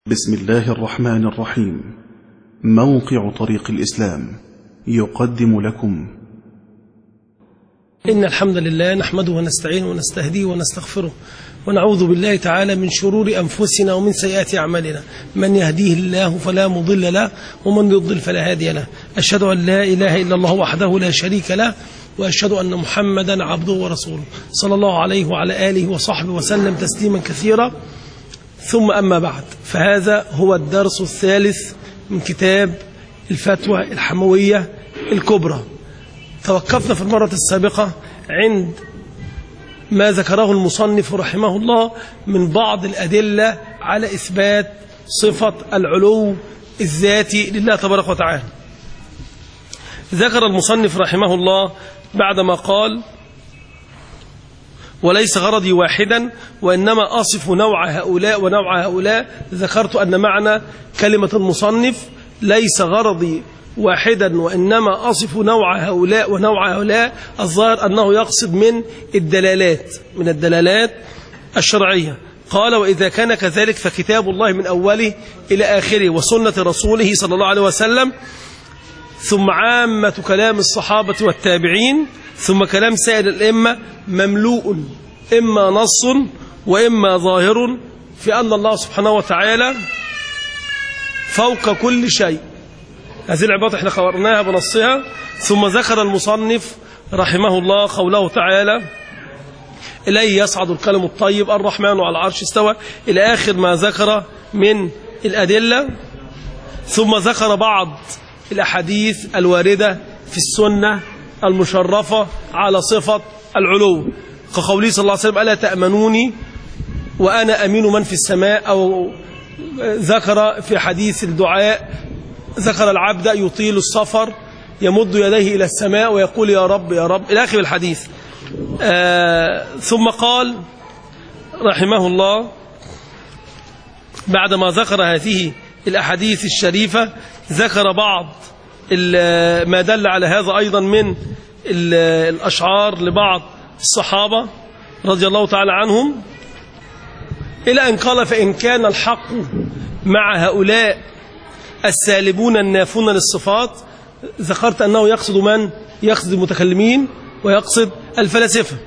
بسم الله الرحمن الرحيم موقع طريق الإسلام يقدم لكم إن الحمد لله نحمده ونستعينه ونستهديه ونستغفره ونعوذ بالله تعالى من شرور أنفسنا ومن سيئات أعمالنا من يهديه الله فلا مضل له ومن يضل فلا هادي له أشهد أن لا إله إلا الله وحده لا شريك له وأشهد أن محمدا عبده ورسوله صلى الله عليه وعلى آله وصحبه وسلم تسليما كثيرا ثم أما بعد فهذا هو الدرس الثالث من كتاب الفتوى الحموية الكبرى توقفنا في المرة السابقة عند ما ذكره المصنف رحمه الله من بعض الأدلة على إثبات صفة العلو الذاتي لله تبارك وتعالى ذكر المصنف رحمه الله بعدما قال وليس غرضي واحدا وإنما أصف نوع هؤلاء ونوع هؤلاء ذكرت أن معنى كلمة المصنف ليس غرضي واحدا وإنما أصف نوع هؤلاء ونوع هؤلاء الظاهر أنه يقصد من الدلالات من الدلالات الشرعية قال وإذا كان كذلك فكتاب الله من أوله إلى آخره وسنة رسوله صلى الله عليه وسلم ثم عامة كلام الصحابة والتابعين ثم كلام سائر الأئمة مملوء إما نص وإما ظاهر في أن الله سبحانه وتعالى فوق كل شيء هذه العبارة احنا قررناها بنصها ثم ذكر المصنف رحمه الله قوله تعالى إليه يصعد الكلم الطيب الرحمن على العرش استوى إلى آخر ما ذكر من الأدلة ثم ذكر بعض الأحاديث الواردة في السنة المشرفة على صفة العلو كقوله صلى الله عليه وسلم ألا تأمنوني وأنا أمين من في السماء أو ذكر في حديث الدعاء ذكر العبد يطيل السفر يمد يديه إلى السماء ويقول يا رب يا رب إلى آخر الحديث آه ثم قال رحمه الله بعدما ذكر هذه الأحاديث الشريفة ذكر بعض ما دل على هذا أيضا من الأشعار لبعض الصحابة رضي الله تعالى عنهم إلى أن قال فإن كان الحق مع هؤلاء السالبون النافون للصفات ذكرت أنه يقصد من؟ يقصد المتكلمين ويقصد الفلاسفة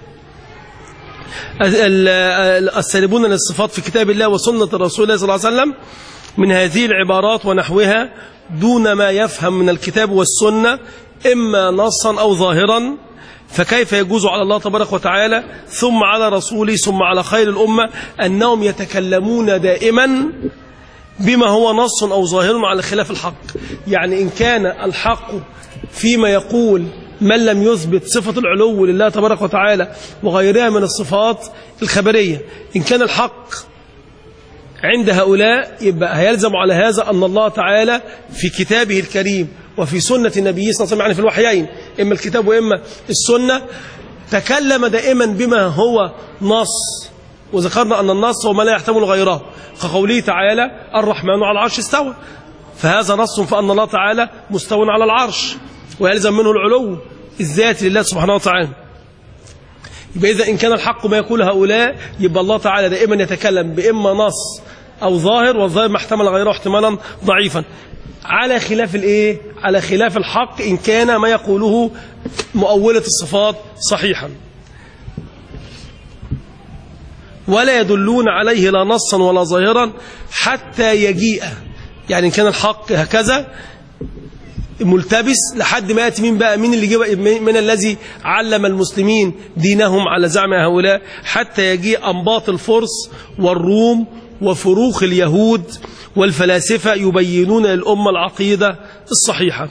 السالبون للصفات في كتاب الله وسنة الرسول الله صلى الله عليه وسلم من هذه العبارات ونحوها دون ما يفهم من الكتاب والسنة إما نصا أو ظاهرا فكيف يجوز على الله تبارك وتعالى ثم على رسوله ثم على خير الأمة أنهم يتكلمون دائما بما هو نص أو ظاهر على خلاف الحق يعني إن كان الحق فيما يقول من لم يثبت صفة العلو لله تبارك وتعالى وغيرها من الصفات الخبرية إن كان الحق عند هؤلاء يبقى هيلزم على هذا أن الله تعالى في كتابه الكريم وفي سنة النبي صلى الله عليه وسلم يعني في الوحيين إما الكتاب وإما السنة تكلم دائما بما هو نص وذكرنا أن النص هو ما لا يحتمل غيره كقوله تعالى الرحمن على العرش استوى فهذا نص فأن الله تعالى مستو على العرش ويلزم منه العلو الذاتي لله سبحانه وتعالى يبقى إذا إن كان الحق ما يقول هؤلاء يبقى الله تعالى دائما يتكلم بإما نص أو ظاهر والظاهر ما احتمل غيره احتمالا ضعيفا على خلاف الايه على خلاف الحق إن كان ما يقوله مؤولة الصفات صحيحا ولا يدلون عليه لا نصا ولا ظاهرا حتى يجيء يعني إن كان الحق هكذا ملتبس لحد ما يأتي مين بقى مين اللي جيب من الذي علم المسلمين دينهم على زعم هؤلاء حتى يجيء أنباط الفرس والروم وفروخ اليهود والفلاسفة يبينون للأمة العقيدة الصحيحة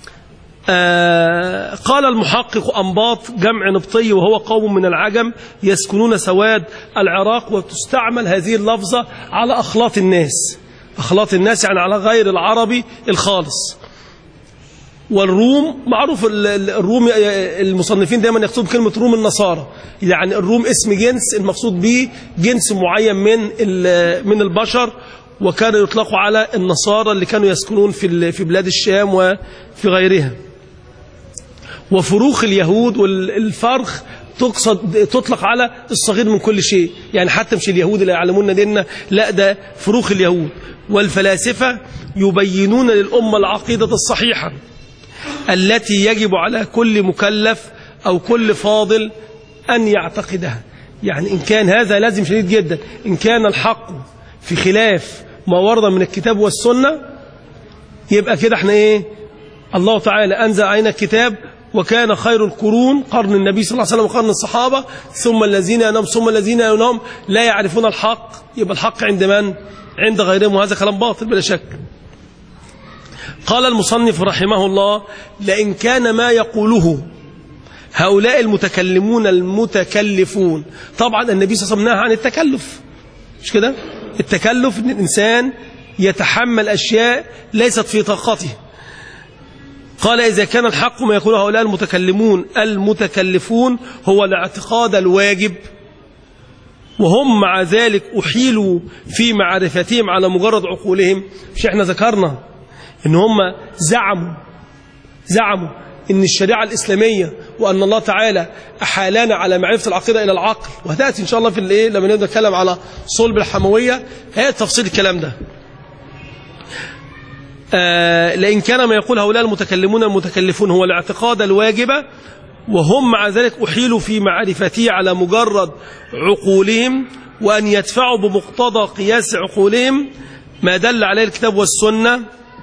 آه قال المحقق أنباط جمع نبطي وهو قوم من العجم يسكنون سواد العراق وتستعمل هذه اللفظة على أخلاط الناس أخلاط الناس يعني على غير العربي الخالص والروم معروف الروم المصنفين دايما يقصدون بكلمة روم النصارى يعني الروم اسم جنس المقصود به جنس معين من من البشر وكانوا يطلقوا على النصارى اللي كانوا يسكنون في في بلاد الشام وفي غيرها وفروخ اليهود والفرخ تقصد تطلق على الصغير من كل شيء يعني حتى مش اليهود لا يعلمون ديننا لا ده فروخ اليهود والفلاسفة يبينون للأمة العقيدة الصحيحة التي يجب على كل مكلف أو كل فاضل أن يعتقدها يعني إن كان هذا لازم شديد جدا إن كان الحق في خلاف ما ورد من الكتاب والسنة يبقى كده احنا ايه الله تعالى أنزل علينا الكتاب وكان خير القرون قرن النبي صلى الله عليه وسلم وقرن الصحابة ثم الذين ينام ثم الذين ينام لا يعرفون الحق يبقى الحق عند من عند غيرهم وهذا كلام باطل بلا شك قال المصنف رحمه الله لئن كان ما يقوله هؤلاء المتكلمون المتكلفون طبعا النبي صلى الله عليه وسلم نهى عن التكلف مش كده التكلف ان الانسان يتحمل اشياء ليست في طاقته قال إذا كان الحق ما يقول هؤلاء المتكلمون المتكلفون هو الاعتقاد الواجب وهم مع ذلك أحيلوا في معرفتهم على مجرد عقولهم مش احنا ذكرنا ان هم زعموا زعموا ان الشريعة الإسلامية وأن الله تعالى أحالنا على معرفة العقيدة إلى العقل وهتأتي إن شاء الله في الإيه لما نبدأ نتكلم على صلب الحموية هي تفصيل الكلام ده آه لئن كان ما يقول هؤلاء المتكلمون المتكلفون هو الاعتقاد الواجبة وهم مع ذلك أحيلوا في معرفته على مجرد عقولهم وأن يدفعوا بمقتضى قياس عقولهم ما دل عليه الكتاب والسنة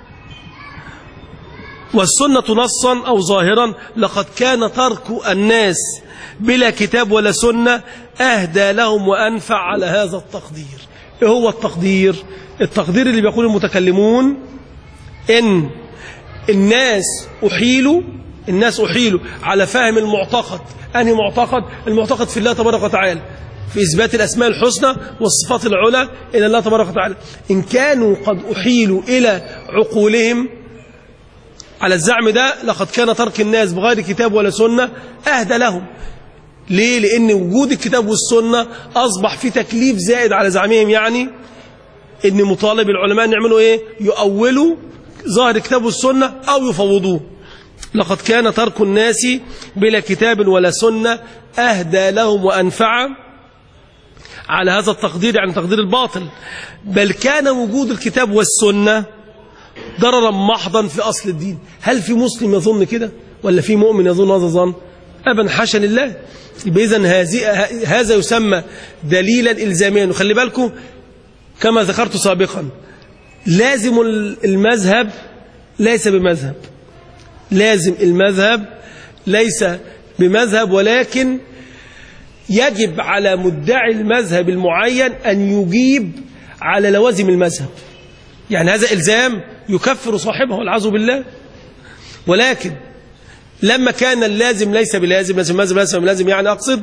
والسنة نصا أو ظاهرا لقد كان ترك الناس بلا كتاب ولا سنة أهدى لهم وأنفع على هذا التقدير إيه هو التقدير التقدير اللي بيقول المتكلمون إن الناس أحيلوا الناس أحيلوا على فهم المعتقد أنهي معتقد المعتقد في الله تبارك وتعالى في إثبات الأسماء الحسنى والصفات العلى إلى الله تبارك وتعالى إن كانوا قد أحيلوا إلى عقولهم على الزعم ده لقد كان ترك الناس بغير كتاب ولا سنة أهدى لهم ليه؟ لأن وجود الكتاب والسنة أصبح في تكليف زائد على زعمهم يعني إن مطالب العلماء أن يعملوا إيه؟ يؤولوا ظاهر الكتاب والسنة أو يفوضوه لقد كان ترك الناس بلا كتاب ولا سنة أهدى لهم وأنفع على هذا التقدير يعني تقدير الباطل بل كان وجود الكتاب والسنة ضررا محضا في أصل الدين هل في مسلم يظن كده ولا في مؤمن يظن هذا الظن أبا حاشا لله إذن هذا يسمى دليلا إلزاميا وخلي بالكم كما ذكرت سابقا لازم المذهب ليس بمذهب لازم المذهب ليس بمذهب ولكن يجب على مدعي المذهب المعين أن يجيب على لوازم المذهب يعني هذا إلزام يكفر صاحبه والعياذ بالله ولكن لما كان اللازم ليس بلازم لازم المذهب ليس بلازم يعني أقصد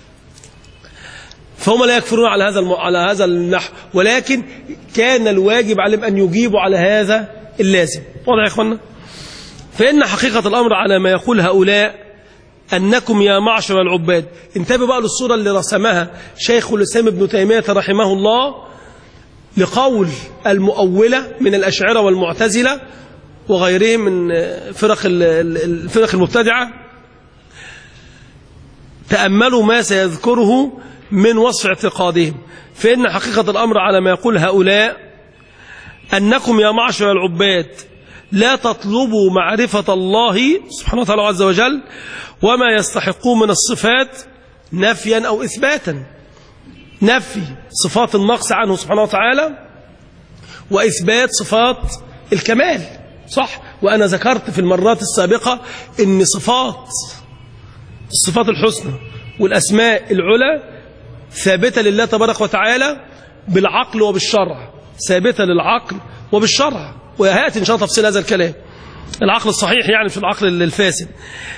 فهم لا يكفرون على هذا الم... على هذا النحو ولكن كان الواجب عليهم أن يجيبوا على هذا اللازم واضح يا إخوانا فإن حقيقة الأمر على ما يقول هؤلاء أنكم يا معشر العباد انتبه بقى للصورة اللي رسمها شيخ الإسلام ابن تيمية رحمه الله لقول المؤولة من الأشعرة والمعتزلة وغيرهم من فرق الفرق المبتدعة تأملوا ما سيذكره من وصف اعتقادهم فإن حقيقة الأمر على ما يقول هؤلاء أنكم يا معشر العباد لا تطلبوا معرفة الله سبحانه وتعالى عز وجل وما يستحقوا من الصفات نفيا أو إثباتا نفي صفات النقص عنه سبحانه وتعالى وإثبات صفات الكمال صح وأنا ذكرت في المرات السابقة أن صفات الصفات الحسنى والأسماء العلى ثابتة لله تبارك وتعالى بالعقل وبالشرع ثابتة للعقل وبالشرع وهيأتي إن شاء الله تفصيل هذا الكلام العقل الصحيح يعني مش العقل الفاسد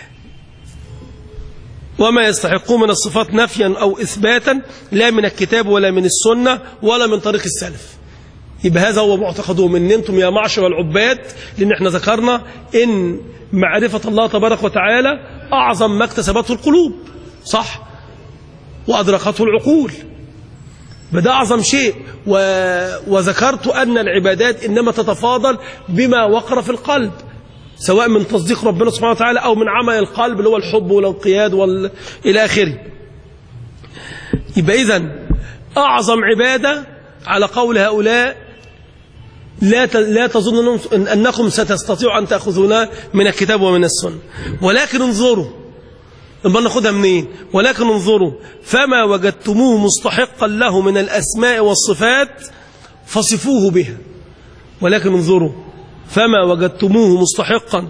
وما يستحقون من الصفات نفيا أو إثباتا لا من الكتاب ولا من السنة ولا من طريق السلف يبقى هذا هو معتقدهم ان انتم يا معشر العباد لان احنا ذكرنا ان معرفة الله تبارك وتعالى اعظم ما اكتسبته القلوب صح وادركته العقول بدا اعظم شيء و... وذكرت ان العبادات انما تتفاضل بما وقر في القلب سواء من تصديق ربنا سبحانه وتعالى أو من عمل القلب اللي هو الحب والانقياد وال... إلى آخره يبقى إذن أعظم عبادة على قول هؤلاء لا لا تظن أنكم ستستطيعوا أن تأخذونا من الكتاب ومن السنة ولكن انظروا نبقى ناخدها منين ولكن انظروا فما وجدتموه مستحقا له من الأسماء والصفات فصفوه بها ولكن انظروا فما وجدتموه مستحقا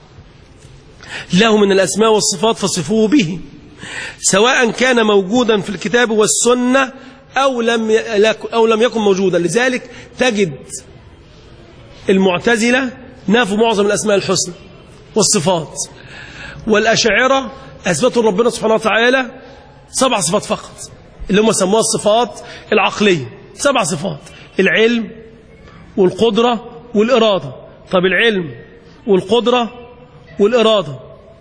له من الأسماء والصفات فصفوه به سواء كان موجودا في الكتاب والسنة أو لم أو لم يكن موجودا لذلك تجد المعتزلة نافوا معظم الأسماء الحسنى والصفات والأشاعرة أثبتوا ربنا سبحانه وتعالى سبع صفات فقط اللي هم سموها الصفات العقلية سبع صفات العلم والقدرة والإرادة طب العلم والقدرة والإرادة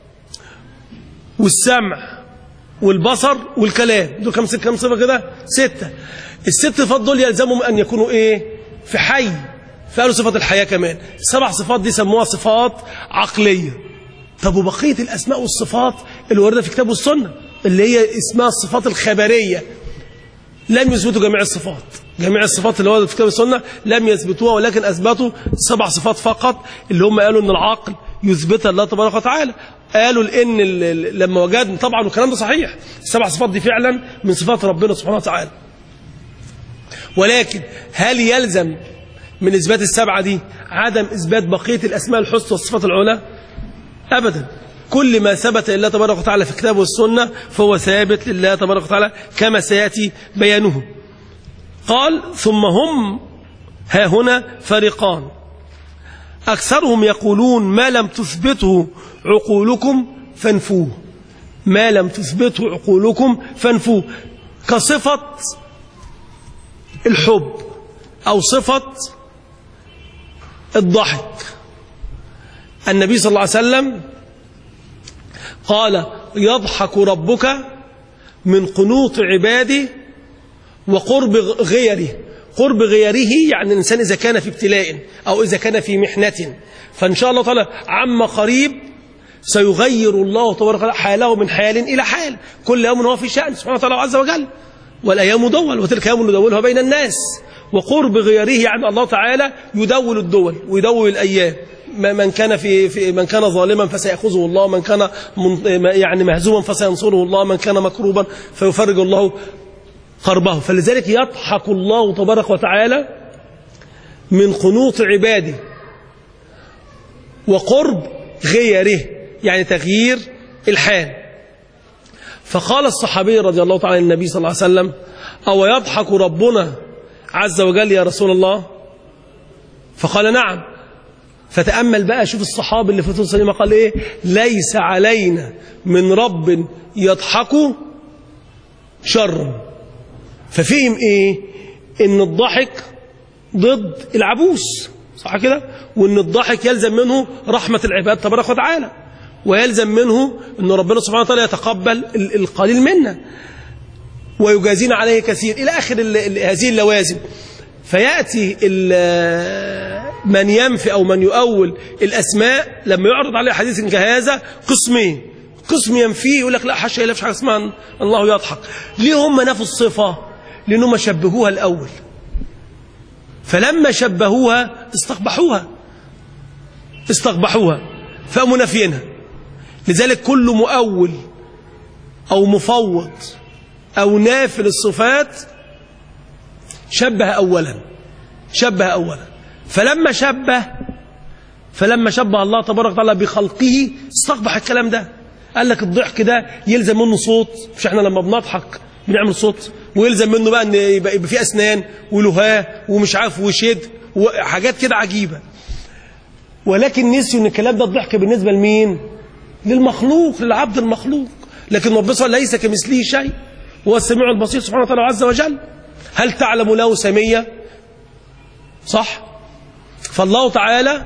والسمع والبصر والكلام دول كم كم صفة كده ستة الست صفات دول يلزمهم أن يكونوا إيه في حي فقالوا صفة الحياة كمان السبع صفات دي سموها صفات عقلية طب وبقية الأسماء والصفات اللي واردة في كتاب السنة اللي هي اسمها الصفات الخبرية لم يثبتوا جميع الصفات جميع الصفات اللي واردة في كتاب السنة لم يثبتوها ولكن أثبتوا سبع صفات فقط اللي هم قالوا أن العقل يثبتها الله تبارك وتعالى قالوا لأن لما وجدنا طبعا والكلام ده صحيح السبع صفات دي فعلا من صفات ربنا سبحانه وتعالى ولكن هل يلزم من إثبات السبعة دي عدم إثبات بقية الأسماء الحسنى والصفات العلى أبدا كل ما ثبت لله تبارك وتعالى في الكتاب والسنة فهو ثابت لله تبارك وتعالى كما سيأتي بيانه قال ثم هم ها هنا فريقان أكثرهم يقولون ما لم تثبته عقولكم فانفوه ما لم تثبته عقولكم فانفوه كصفة الحب أو صفة الضحك النبي صلى الله عليه وسلم قال يضحك ربك من قنوط عباده وقرب غيره قرب غيره يعني الإنسان إذا كان في ابتلاء أو إذا كان في محنة فإن شاء الله تعالى عم قريب سيغير الله تبارك وتعالى حاله من حال إلى حال كل يوم هو في شأن سبحانه وتعالى عز وجل والأيام دول وتلك يوم ندولها بين الناس وقرب غيره يعني الله تعالى يدول الدول ويدول الأيام من كان في, في من كان ظالما فسيأخذه الله من كان يعني مهزوما فسينصره الله من كان مكروبا فيفرج الله قربه فلذلك يضحك الله تبارك وتعالى من قنوط عباده وقرب غيره يعني تغيير الحال فقال الصحابي رضي الله تعالى النبي صلى الله عليه وسلم أو يضحك ربنا عز وجل يا رسول الله فقال نعم فتأمل بقى شوف الصحابي اللي في الرسول ما قال إيه ليس علينا من رب يضحك شر ففهم إيه إن الضحك ضد العبوس صح كده وإن الضحك يلزم منه رحمة العباد تبارك وتعالى ويلزم منه أن ربنا سبحانه وتعالى يتقبل القليل منا ويجازينا عليه كثير إلى آخر هذه اللوازم فيأتي من ينفي أو من يؤول الأسماء لما يعرض عليه حديث كهذا قسمين قسم ينفيه يقول لك لا حاشا لا فيش حاجه اسمها الله يضحك ليه هم نفوا الصفة لأنهم شبهوها الأول فلما شبهوها استقبحوها استقبحوها فقاموا نافينها لذلك كل مؤول أو مفوض أو نافل الصفات شبه أولا شبه أولا فلما شبه فلما شبه الله تبارك وتعالى بخلقه استقبح الكلام ده قال لك الضحك ده يلزم منه صوت مش احنا لما بنضحك بنعمل صوت ويلزم منه بقى ان يبقى, يبقى فيه اسنان ولهاه ومش عارف وشد وحاجات كده عجيبه ولكن نسيوا ان الكلام ده الضحك بالنسبه لمين للمخلوق للعبد المخلوق لكن ربنا ليس كمثله شيء هو السميع البصير سبحانه وتعالى عز وجل هل تعلم له سمية صح فالله تعالى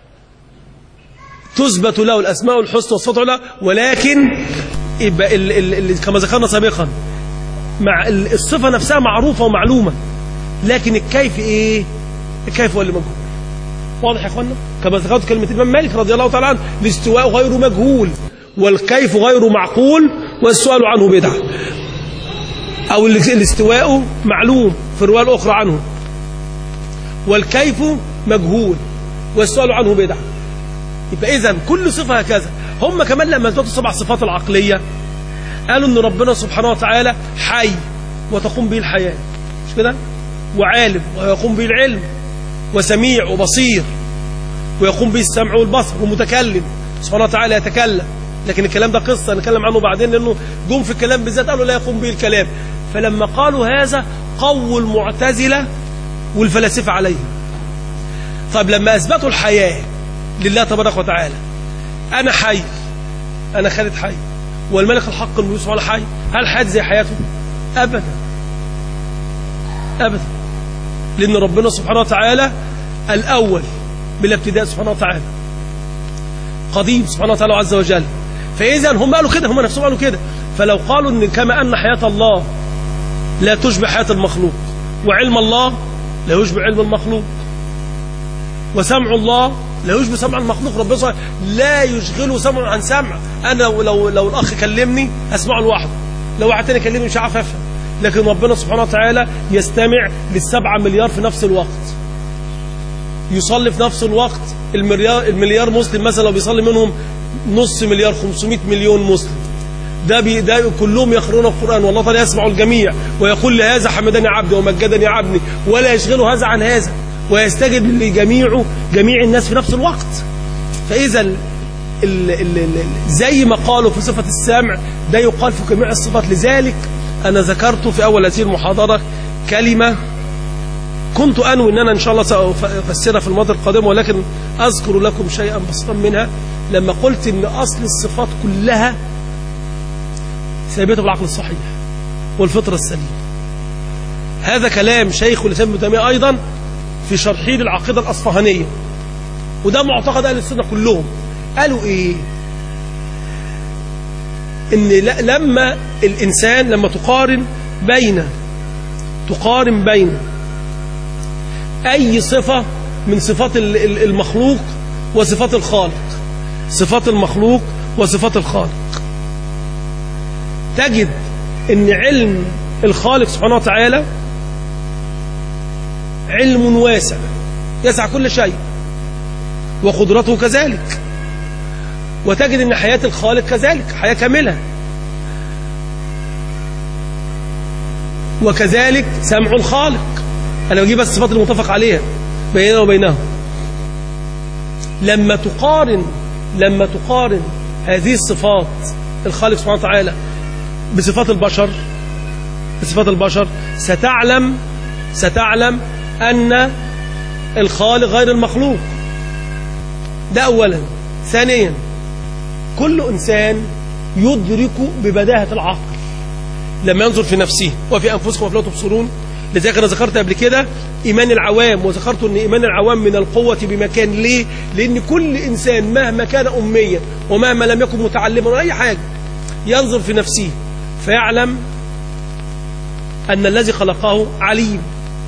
تثبت له الأسماء الحسنى والصفات له ولكن ال ال ال كما ذكرنا سابقا مع الصفة نفسها معروفة ومعلومة لكن الكيف إيه الكيف هو اللي مجهول واضح يا اخوانا كما ذكرت كلمه الامام مالك رضي الله تعالى عنه الاستواء غير مجهول والكيف غير معقول والسؤال عنه بدعه او الاستواء معلوم في الروايه الاخرى عنه والكيف مجهول والسؤال عنه بدعه يبقى اذا كل صفه هكذا هم كمان لما اثبتوا سبع صفات العقليه قالوا ان ربنا سبحانه وتعالى حي وتقوم به الحياه مش كده وعالم ويقوم به العلم وسميع وبصير ويقوم به السمع والبصر ومتكلم سبحانه وتعالى يتكلم لكن الكلام ده قصة نتكلم عنه بعدين لأنه جم في الكلام بالذات قالوا لا يقوم به الكلام فلما قالوا هذا قووا المعتزلة والفلاسفة عليه طيب لما أثبتوا الحياة لله تبارك وتعالى أنا حي أنا خالد حي والملك الحق الميوس ولا حي هل حياتي زي حياته أبدا أبدا لأن ربنا سبحانه وتعالى الأول بلا ابتداء سبحانه وتعالى قديم سبحانه وتعالى عز وجل فإذا هم قالوا كده هم نفسهم قالوا كده فلو قالوا إن كما أن حياة الله لا تشبه حياة المخلوق وعلم الله لا يشبه علم المخلوق وسمع الله لا يشبه سمع المخلوق ربنا لا يشغله سمع عن سمع أنا لو لو الأخ كلمني أسمعه لوحده لو واحد تاني كلمني مش عارف أفهم لكن ربنا سبحانه وتعالى يستمع للسبعة مليار في نفس الوقت يصلي في نفس الوقت المليار, المليار مسلم مثلا لو بيصلي منهم نص مليار 500 مليون مسلم ده, بي ده كلهم يقرؤون القرآن والله تعالى يسمع الجميع ويقول لهذا حمدني عبدي ومجدني عبدي ولا يشغله هذا عن هذا ويستجب لجميع جميع الناس في نفس الوقت فإذا ال ال ال زي ما قالوا في صفة السمع ده يقال في جميع الصفات لذلك أنا ذكرت في أول هذه المحاضرة كلمة كنت أنوي أن أنا إن شاء الله سأفسرها في المرة القادمة ولكن أذكر لكم شيئا بسيطا منها لما قلت أن أصل الصفات كلها ثابتة بالعقل الصحيح والفطرة السليمة هذا كلام شيخ الإسلام ابن تيمية أيضا في شرحه للعقيدة الأصفهانية وده معتقد أهل السنة كلهم قالوا إيه إن لما الإنسان لما تقارن بين تقارن بين أي صفة من صفات المخلوق وصفات الخالق صفات المخلوق وصفات الخالق تجد ان علم الخالق سبحانه وتعالى علم واسع يسع كل شيء وقدرته كذلك وتجد ان حياة الخالق كذلك حياة كاملة وكذلك سمع الخالق أنا بجيب بس الصفات المتفق عليها بيننا وبينهم لما تقارن لما تقارن هذه الصفات الخالق سبحانه وتعالى بصفات البشر بصفات البشر ستعلم ستعلم أن الخالق غير المخلوق ده أولا ثانيا كل إنسان يدرك ببداهة العقل لما ينظر في نفسه وفي أنفسكم وفي لا تبصرون لذلك أنا ذكرت قبل كده إيمان العوام وذكرت أن إيمان العوام من القوة بمكان ليه لأن كل إنسان مهما كان أميا ومهما لم يكن متعلما ولا أي حاجة ينظر في نفسه فيعلم أن الذي خلقه عليم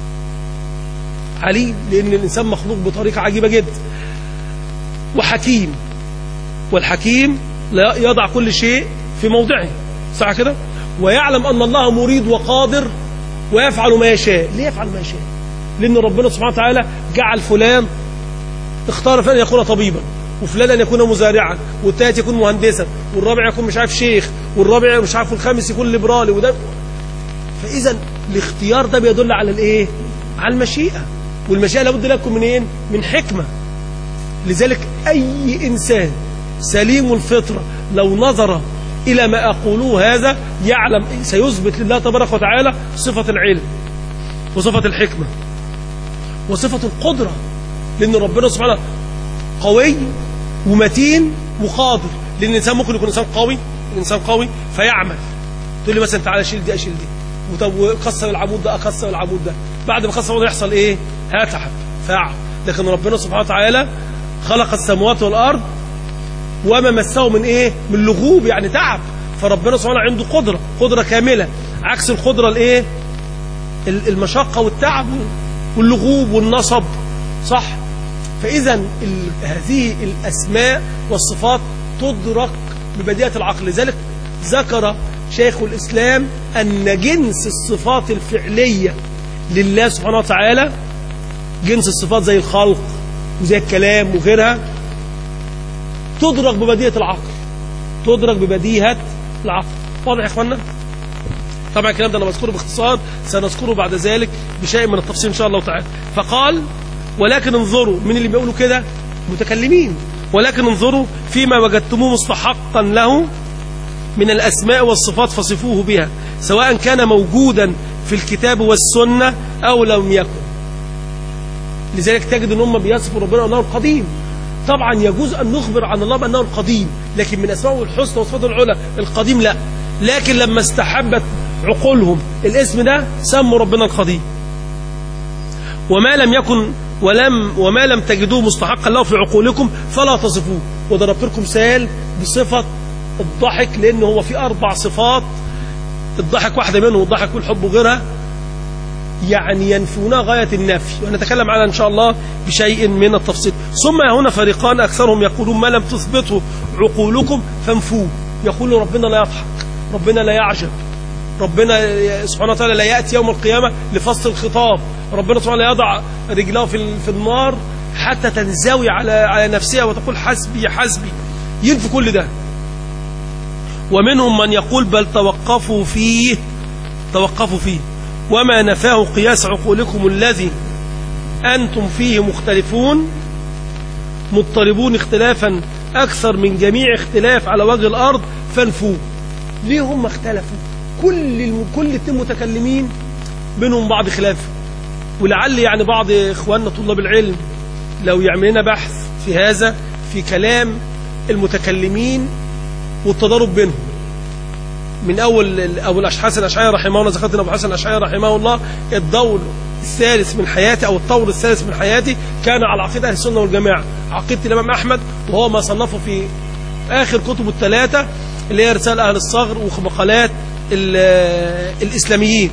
عليم لأن الإنسان مخلوق بطريقة عجيبة جدا وحكيم والحكيم لا يضع كل شيء في موضعه صح كده ويعلم أن الله مريد وقادر ويفعل ما يشاء ليه يفعل ما يشاء لأن ربنا سبحانه وتعالى جعل فلان اختار فلان يكون طبيبا وفلان أن يكون مزارعا والثالث يكون مهندسا والرابع يكون مش عارف شيخ والرابع مش عارف الخامس يكون ليبرالي وده فإذا الاختيار ده بيدل على الايه على المشيئة والمشيئة لابد لكم منين من حكمة لذلك أي إنسان سليم الفطرة لو نظر إلى ما أقوله هذا يعلم سيثبت لله تبارك وتعالى صفة العلم وصفة الحكمة وصفة القدرة لأن ربنا سبحانه قوي ومتين وقادر لأن الإنسان ممكن يكون إنسان قوي الإنسان قوي فيعمل تقول لي مثلا تعالى شيل دي أشيل دي وكسر العمود ده أكسر العمود ده بعد ما كسر العمود يحصل إيه هتعب فاعل لكن ربنا سبحانه وتعالى خلق السماوات والأرض وما مسه من إيه من لغوب يعني تعب فربنا سبحانه عنده قدرة قدرة كاملة عكس القدرة الإيه المشقة والتعب واللغوب والنصب صح فإذا ال- هذه الأسماء والصفات تدرك ببديهة العقل لذلك ذكر شيخ الإسلام أن جنس الصفات الفعلية لله سبحانه وتعالى جنس الصفات زي الخلق وزي الكلام وغيرها تدرك ببديهة العقل تدرك ببديهة العقل واضح يا اخوانا طبعا الكلام ده انا مذكوره باختصار سنذكره بعد ذلك بشيء من التفصيل ان شاء الله تعالى فقال ولكن انظروا من اللي بيقولوا كده متكلمين ولكن انظروا فيما وجدتموه مستحقا له من الأسماء والصفات فصفوه بها سواء كان موجودا في الكتاب والسنة أو لم يكن لذلك تجد ان هم بيصفوا ربنا انه القديم طبعا يجوز ان نخبر عن الله بانه القديم لكن من اسمائه الحسنى وصفاته العلى القديم لا لكن لما استحبت عقولهم الاسم ده سموا ربنا القديم وما لم يكن ولم وما لم تجدوه مستحقا له في عقولكم فلا تصفوه وضربت لكم مثال بصفه الضحك لان هو في اربع صفات الضحك واحده منهم الضحك والحب وغيرها يعني ينفونها غاية النفي ونتكلم عنها إن شاء الله بشيء من التفصيل ثم هنا فريقان أكثرهم يقولون ما لم تثبته عقولكم فانفوه يقول ربنا لا يضحك ربنا لا يعجب ربنا سبحانه وتعالى لا يأتي يوم القيامة لفصل الخطاب ربنا سبحانه لا يضع رجله في في النار حتى تنزوي على على نفسها وتقول حسبي حسبي ينفي كل ده ومنهم من يقول بل توقفوا فيه توقفوا فيه وما نفاه قياس عقولكم الذي أنتم فيه مختلفون مضطربون اختلافا أكثر من جميع اختلاف على وجه الأرض فانفوه ليه هم اختلفوا كل الم... كل التم متكلمين بينهم بعض خلاف ولعل يعني بعض إخواننا طلاب العلم لو يعمل لنا بحث في هذا في كلام المتكلمين والتضارب بينهم من اول ابو الاشحاس الاشعري رحمه الله ذكرت ابو حسن الاشعري رحمه الله الدور الثالث من حياتي او الطور الثالث من حياتي كان على عقيده اهل السنه والجماعه عقيده الامام احمد وهو ما صنفه في اخر كتبه الثلاثه اللي هي رساله اهل الصغر ومقالات الاسلاميين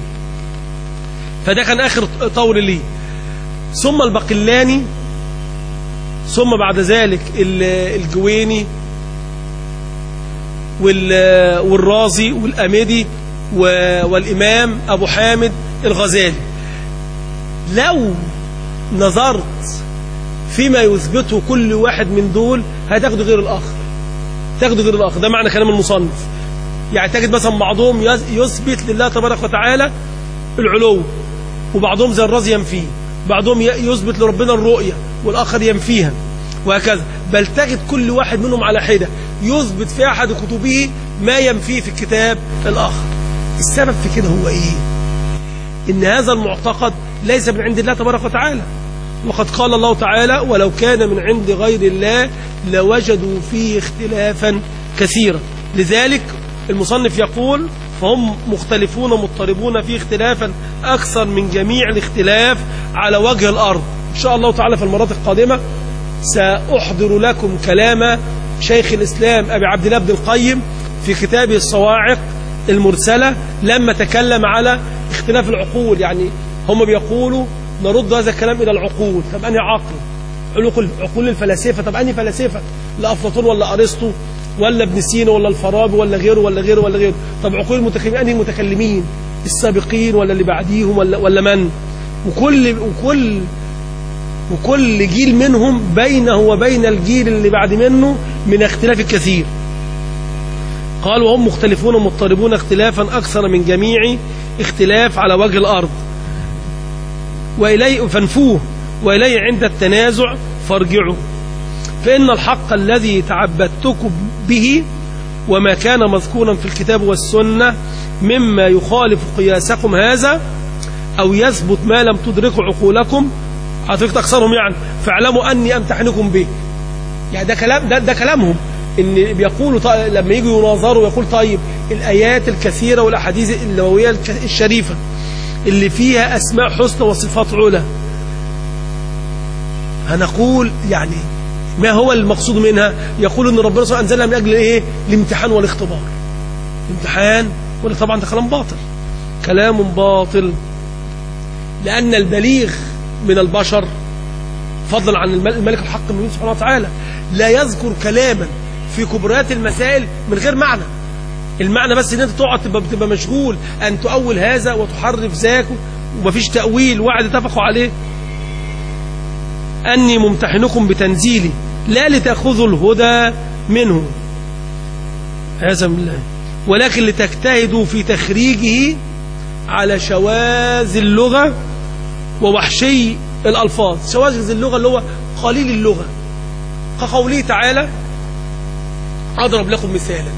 فده كان اخر طور ليه ثم البقلاني ثم بعد ذلك الجويني والرازي والأمدي والإمام أبو حامد الغزالي لو نظرت فيما يثبته كل واحد من دول هتاخده غير الآخر تاخده غير الآخر ده معنى كلام المصنف يعني تجد مثلا بعضهم يثبت لله تبارك وتعالى العلو وبعضهم زي الرازي ينفيه بعضهم يثبت لربنا الرؤية والآخر ينفيها وهكذا بل تجد كل واحد منهم على حدة يثبت في أحد كتبه ما ينفيه في الكتاب الآخر السبب في كده هو إيه إن هذا المعتقد ليس من عند الله تبارك وتعالى وقد قال الله تعالى ولو كان من عند غير الله لوجدوا فيه اختلافا كثيرا لذلك المصنف يقول فهم مختلفون مضطربون فيه اختلافا أكثر من جميع الاختلاف على وجه الأرض إن شاء الله تعالى في المرات القادمة سأحضر لكم كلام شيخ الإسلام أبي عبد الله بن القيم في كتابه الصواعق المرسلة لما تكلم على اختلاف العقول يعني هم بيقولوا نرد هذا الكلام إلى العقول طب أني عقل عقول عقول الفلاسفة طب أني فلاسفة لأفلاطون ولا أرسطو ولا ابن سينا ولا الفارابي ولا غيره ولا غيره ولا غيره طب عقول المتكلمين أني المتكلمين السابقين ولا اللي بعديهم ولا ولا من وكل وكل وكل جيل منهم بينه وبين الجيل اللي بعد منه من اختلاف كثير قال وهم مختلفون مضطربون اختلافا أكثر من جميع اختلاف على وجه الأرض وإليه فانفوه وإليه عند التنازع فارجعوا فإن الحق الذي تعبدتكم به وما كان مذكورا في الكتاب والسنة مما يخالف قياسكم هذا أو يثبت ما لم تدركوا عقولكم حضرتك أكثرهم يعني فاعلموا أني أمتحنكم به يعني ده كلام ده, ده كلامهم ان بيقولوا طيب لما يجوا يناظروا يقول طيب الآيات الكثيرة والأحاديث النبوية الشريفة اللي فيها أسماء حسنى وصفات علا هنقول يعني ما هو المقصود منها يقول ان ربنا سبحانه انزلها من اجل ايه الامتحان والاختبار الامتحان ولا طبعا ده كلام باطل كلام باطل لان البليغ من البشر فضلا عن الم- الملك الحق من سبحانه وتعالى لا يذكر كلاما في كبريات المسائل من غير معنى المعنى بس ان انت تقعد تبقى, تبقى مشغول ان تؤول هذا وتحرف ذاك ومفيش تأويل وعد اتفقوا عليه أني ممتحنكم بتنزيلي لا لتأخذوا الهدى منه هذا من الله ولكن لتجتهدوا في تخريجه على شواذ اللغة ووحشي الألفاظ شواذ اللغة اللي هو قليل اللغة كقوله تعالى أضرب لكم مثالا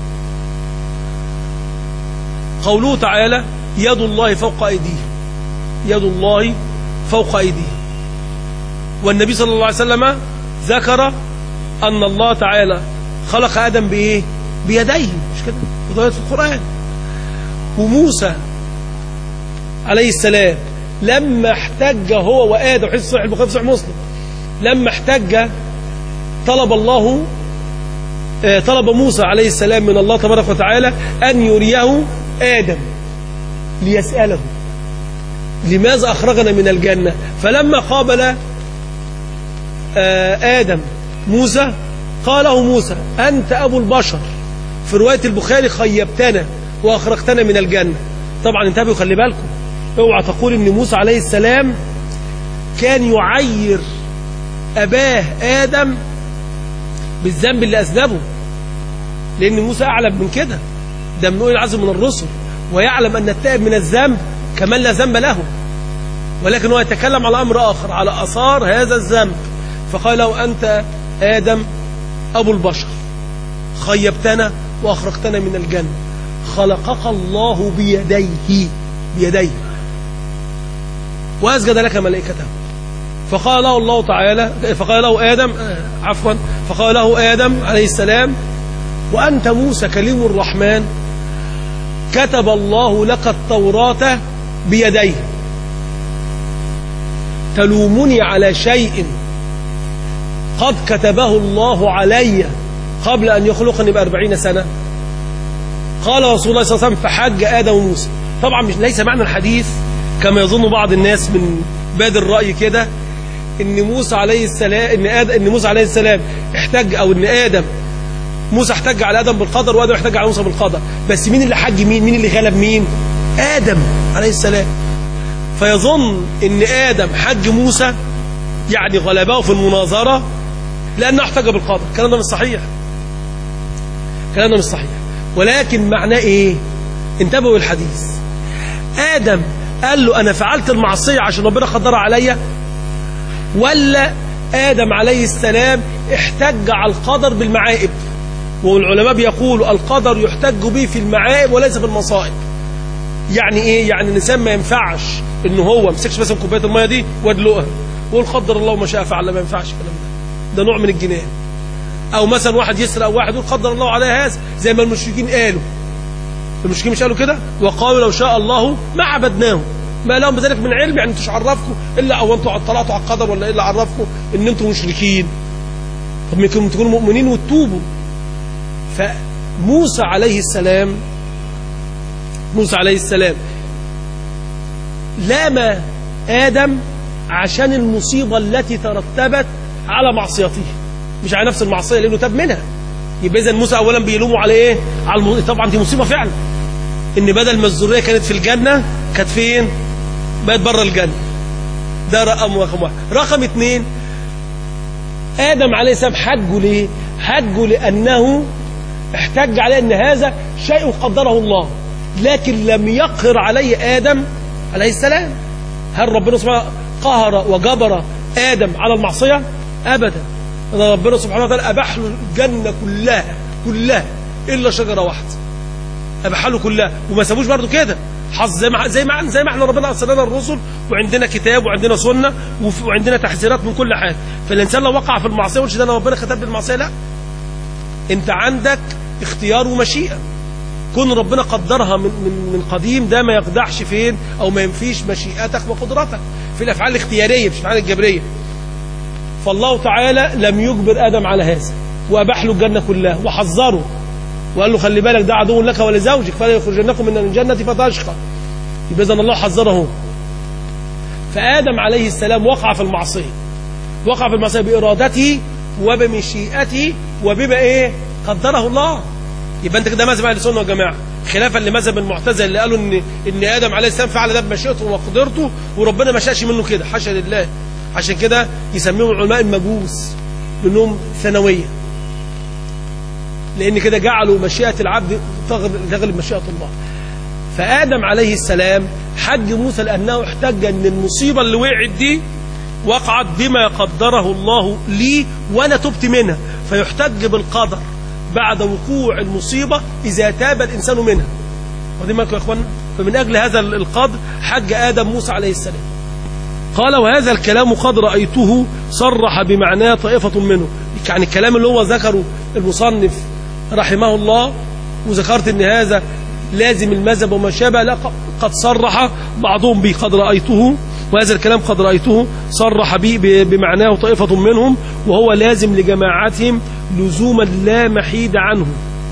قوله تعالى يد الله فوق أيديهم يد الله فوق أيديهم والنبي صلى الله عليه وسلم ذكر أن الله تعالى خلق آدم بإيه بيديه مش كده وضعت في القرآن وموسى عليه السلام لما احتج هو وآدم حديث صحيح البخاري في صحيح مسلم لما احتج طلب الله آه، طلب موسى عليه السلام من الله تبارك وتعالى أن يريه آدم ليسأله لماذا أخرجنا من الجنة فلما قابل آه، آدم موسى قاله موسى أنت أبو البشر في رواية البخاري خيبتنا وأخرجتنا من الجنة طبعا انتبهوا خلي بالكم اوعى تقول ان موسى عليه السلام كان يعير أباه آدم بالذنب اللي أذنبه لأن موسى أعلم من كده ده من أولي العزم من الرسل ويعلم أن التائب من الذنب كمان لا ذنب له ولكن هو يتكلم على أمر آخر على أثار هذا الذنب فقال له أنت آدم أبو البشر خيبتنا وأخرجتنا من الجنة خلقك الله بيديه بيديه وأسجد لك ملائكته فقال له الله تعالى فقال له آدم آه، عفوا فقال له آدم عليه السلام وأنت موسى كليم الرحمن كتب الله لك التوراة بيديه تلومني على شيء قد كتبه الله علي قبل أن يخلقني بأربعين سنة قال رسول الله صلى الله عليه وسلم فحج آدم وموسى طبعا مش ليس معنى الحديث كما يظن بعض الناس من باد الرأي كده ان موسى عليه السلام ان آدم ان موسى عليه السلام احتج او ان آدم موسى احتج على آدم بالقدر وآدم احتج على موسى بالقدر بس مين اللي حج مين مين اللي غلب مين آدم عليه السلام فيظن ان آدم حج موسى يعني غلبه في المناظرة لأنه احتج بالقدر الكلام ده مش صحيح الكلام ده مش صحيح ولكن معناه ايه انتبهوا الحديث آدم قال له أنا فعلت المعصية عشان ربنا قدرها عليا ولا آدم عليه السلام احتج على القدر بالمعائب والعلماء بيقولوا القدر يحتج به في المعائب وليس في المصائب يعني ايه يعني الانسان ما ينفعش ان هو ما يمسكش مثلا كوبايه الميه دي وادلقها ويقول قدر الله ما شاء فعل ما ينفعش الكلام ده ده نوع من الجنان او مثلا واحد يسرق واحد يقول قدر الله عليه هذا زي ما المشركين قالوا المشركين مش قالوا كده وقالوا لو شاء الله ما عبدناه ما لهم بذلك من علم يعني انتوا عرفكم الا او انتوا طلعتوا على القدر ولا ايه اللي عرفكم ان انتوا مشركين طب يمكن تكونوا مؤمنين وتتوبوا فموسى عليه السلام موسى عليه السلام لام آدم عشان المصيبة التي ترتبت على معصيته مش على نفس المعصية لأنه تاب منها يبقى إذا موسى أولا بيلوموا على إيه على الم... طبعا دي مصيبة فعلا إن بدل ما الذرية كانت في الجنة كانت فين بقت بره الجنة ده رقم رقم واحد رقم اثنين آدم عليه السلام حجه ليه حجه لأنه احتج عليه أن هذا شيء قدره الله لكن لم يقهر عليه آدم عليه السلام هل ربنا سبحانه قهر وجبر آدم على المعصية أبدا أن ربنا سبحانه وتعالى أباح له الجنة كلها كلها إلا شجرة واحدة أباح له كلها وما سابوش برضه كده حظ زي ما زي ما زي ما احنا ربنا ارسل لنا الرسل وعندنا كتاب وعندنا سنه وف- وعندنا تحذيرات من كل حاجه فالانسان لو وقع في المعصيه وقالش ده انا ربنا كتب لي المعصيه لا انت عندك اختيار ومشيئه كون ربنا قدرها من من من قديم ده ما يخدعش فين او ما ينفيش مشيئتك وقدرتك في الافعال الاختياريه مش في الافعال الجبريه فالله تعالى لم يجبر ادم على هذا واباح له الجنه كلها وحذره وقال له خلي بالك ده عدو لك ولزوجك فلا يخرجنكم من الجنه فتشقى يبقى اذا الله حذره فادم عليه السلام وقع في المعصيه وقع في المعصية بإرادته وبمشيئته وبما إيه قدره الله يبقى أنت كده مذهب أهل السنة والجماعة خلافا لمذهب المعتزله اللي قالوا ان ان ادم عليه السلام فعل ده بمشيئته وقدرته وربنا ما شاءش منه كده حاشا لله عشان كده يسميهم العلماء المجوس منهم ثانويه لان كده جعلوا مشيئه العبد تغلب مشيئه الله فادم عليه السلام حج موسى لانه احتج ان المصيبه اللي وقعت دي وقعت بما قدره الله لي وانا تبت منها فيحتج بالقدر بعد وقوع المصيبة إذا تاب الإنسان منها واخدين بالكم يا إخوانا فمن أجل هذا القدر حج آدم موسى عليه السلام قال وهذا الكلام قد رأيته صرح بمعناه طائفة منه يعني الكلام اللي هو ذكره المصنف رحمه الله وذكرت ان هذا لازم المذهب وما شابه لا قد صرح بعضهم به قد رأيته وهذا الكلام قد رأيته صرح به بمعناه طائفة منهم وهو لازم لجماعتهم لزوما لا محيد عنه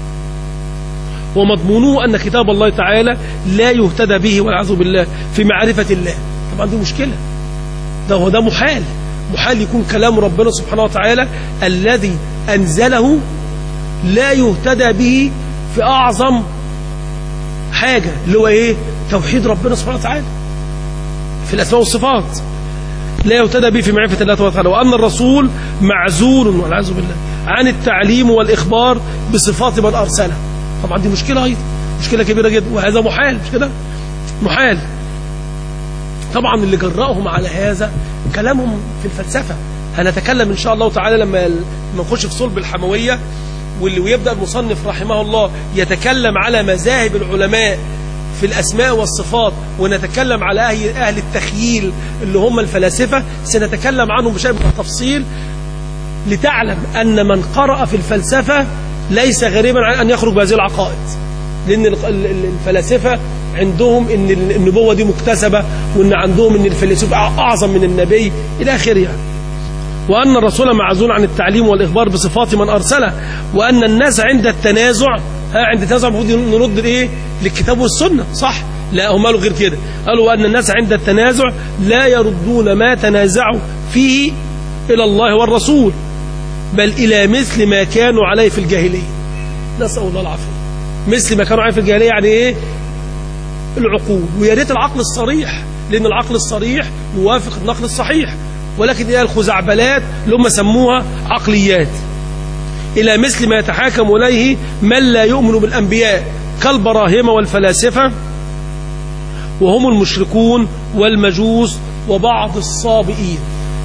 ومضمونه أن كتاب الله تعالى لا يهتدى به والعياذ بالله في معرفة الله طبعا دي مشكلة ده هو ده محال محال يكون كلام ربنا سبحانه وتعالى الذي أنزله لا يهتدى به في أعظم حاجة اللي هو إيه توحيد ربنا سبحانه وتعالى في الأسماء والصفات لا يهتدى به في معرفة الله سبحانه وتعالى وأن الرسول معزول والعياذ بالله عن التعليم والإخبار بصفات من أرسله طبعا دي مشكلة أيضا مشكلة كبيرة جدا وهذا محال مش كده محال طبعا اللي جرأهم على هذا كلامهم في الفلسفة هنتكلم إن شاء الله تعالى لما نخش في صلب الحموية واللي ويبدأ المصنف رحمه الله يتكلم على مذاهب العلماء في الأسماء والصفات ونتكلم على أهل, أهل التخييل اللي هم الفلاسفة سنتكلم عنهم بشيء من التفصيل لتعلم أن من قرأ في الفلسفة ليس غريبا عن أن يخرج بهذه العقائد لأن الفلاسفة عندهم أن النبوة دي مكتسبة وأن عندهم أن الفيلسوف أعظم من النبي إلى آخره يعني. وأن الرسول معزول عن التعليم والإخبار بصفات من أرسله وأن الناس عند التنازع عند التنازع المفروض نرد الإيه للكتاب والسنة صح لا هم قالوا غير كده قالوا أن الناس عند التنازع لا يردون ما تنازعوا فيه إلى الله والرسول بل إلى مثل ما كانوا عليه في الجاهلية نسأل الله العافية مثل ما كانوا عليه في الجاهلية يعني إيه العقول ويا ريت العقل الصريح لأن العقل الصريح يوافق النقل الصحيح ولكن إلى الخزعبلات اللي هم سموها عقليات إلى مثل ما يتحاكم إليه من لا يؤمن بالأنبياء كالبراهمة والفلاسفة وهم المشركون والمجوس وبعض الصابئين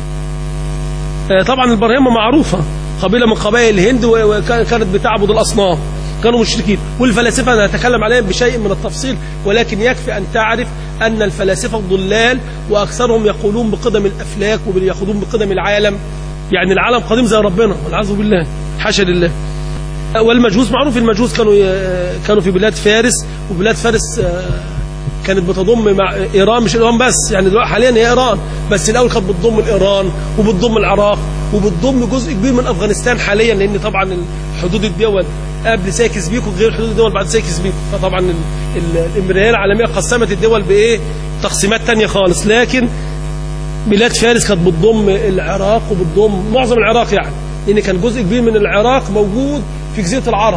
طبعا البراهمة معروفة قبيلة من قبائل الهند وكانت بتعبد الأصنام كانوا مشركين والفلاسفة نتكلم عليهم بشيء من التفصيل ولكن يكفي أن تعرف أن الفلاسفة ضلال وأكثرهم يقولون بقدم الأفلاك ويقولون بقدم العالم يعني العالم قديم زي ربنا والعياذ بالله حاشا لله والمجوس معروف المجوس كانوا كانوا في بلاد فارس وبلاد فارس كانت بتضم مع ايران مش ايران بس يعني دلوقتي حاليا هي ايران بس الاول كانت بتضم الايران وبتضم العراق وبتضم جزء كبير من افغانستان حاليا لان طبعا حدود الدول قبل سايكس بيكو غير حدود الدول بعد سايكس بيكو فطبعا الامبراطوريه العالميه قسمت الدول بايه تقسيمات تانية خالص لكن بلاد فارس كانت بتضم العراق وبتضم معظم العراق يعني لان كان جزء كبير من العراق موجود في جزيره العرب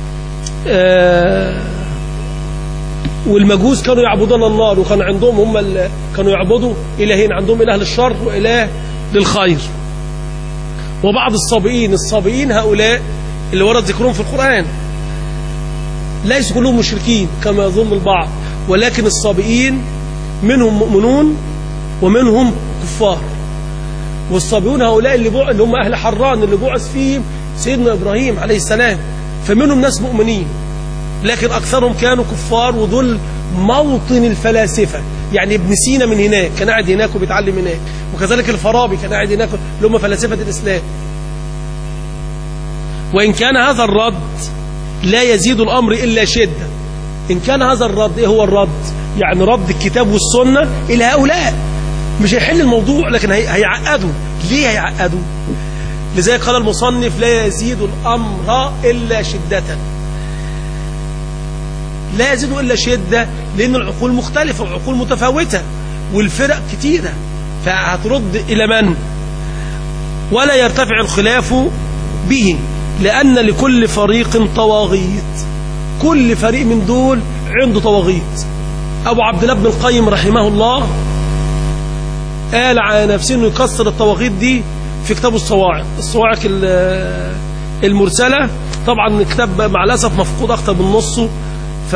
آه والمجوس كانوا يعبدون النار وكان عندهم هم كانوا يعبدوا إلهين عندهم إله للشر وإله للخير وبعض الصابئين الصابئين هؤلاء اللي ورد ذكرهم في القرآن ليسوا كلهم مشركين كما يظن البعض ولكن الصابئين منهم مؤمنون ومنهم كفار والصابئون هؤلاء اللي, بع... اللي هم أهل حران اللي بعث فيهم سيدنا إبراهيم عليه السلام فمنهم ناس مؤمنين لكن أكثرهم كانوا كفار ودول موطن الفلاسفة يعني ابن سينا من هناك كان قاعد هناك وبيتعلم هناك وكذلك الفارابي كان قاعد هناك اللي هم فلاسفة الإسلام وإن كان هذا الرد لا يزيد الأمر إلا شدة إن كان هذا الرد إيه هو الرد يعني رد الكتاب والسنة إلى هؤلاء مش هيحل الموضوع لكن هيعقدوا ليه هيعقدوا لذلك قال المصنف لا يزيد الأمر إلا شدة لا يزيد إلا شدة لأن العقول مختلفة وعقول متفاوتة والفرق كتيرة فهترد إلى من ولا يرتفع الخلاف به لأن لكل فريق طواغيت كل فريق من دول عنده طواغيت أبو عبد الله بن القيم رحمه الله قال على نفسه انه يكسر الطواغيت دي في كتابه الصواعق الصواعق ال- المرسلة طبعا كتاب مع الأسف مفقود أكتر من نصه ف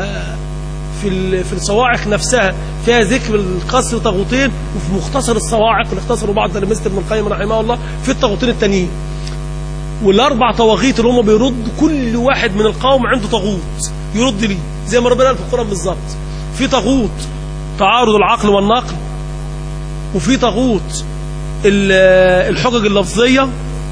في ال- في الصواعق نفسها فيها ذكر الكسر طاغوتين وفي مختصر الصواعق اللي اختصروا بعض تلاميذ ابن القيم رحمه الله في الطاغوتين التانيين والاربع طواغيت اللي هم بيرد كل واحد من القوم عنده طاغوت يرد ليه زي ما ربنا قال في القران بالظبط في طاغوت تعارض العقل والنقل وفي طاغوت ال- الحجج اللفظيه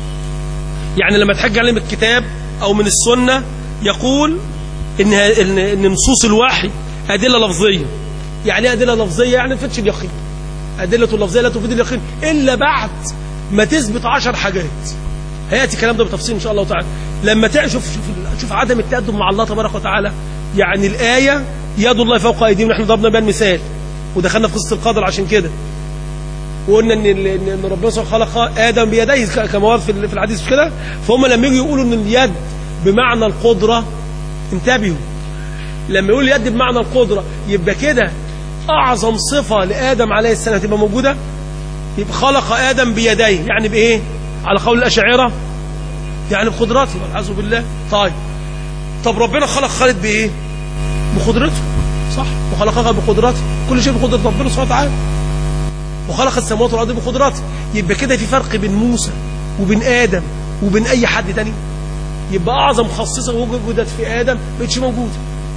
يعني لما تحج عليه من الكتاب او من السنه يقول ان ان إن نصوص الوحي ادله لفظيه يعني ايه ادله لفظيه يعني ما تفيدش اليقين ادله اللفظيه لا تفيد اليقين الا بعد ما تثبت عشر حاجات هياتي الكلام ده بتفصيل ان شاء الله تعالى لما تعرف شوف شوف شوف عدم التادب مع الله تبارك وتعالى يعني الايه يد الله فوق ايديهم نحن ضربنا بها المثال ودخلنا في قصه القدر عشان كده وقلنا ان ال- ان إن ربنا سبحانه خلق ادم بيديه ك- كما ورد في ال- في الحديث مش كده فهم لما يجوا يقولوا ان اليد بمعنى القدره انتبهوا لما يقول اليد بمعنى القدره يبقى كده اعظم صفه لادم عليه السلام تبقى موجوده يبقى خلق ادم بيديه يعني بايه على قول الاشاعره يعني بقدرته والعياذ بالله طيب طب ربنا خلق خالد بايه بقدرته صح وخلقها بقدرته كل شيء بقدره ربنا سبحانه وتعالى وخلق السماوات والارض بقدرته يبقى كده في فرق بين موسى وبين ادم وبين اي حد تاني يبقى اعظم خصيصه وجدت في ادم ما بقتش موجوده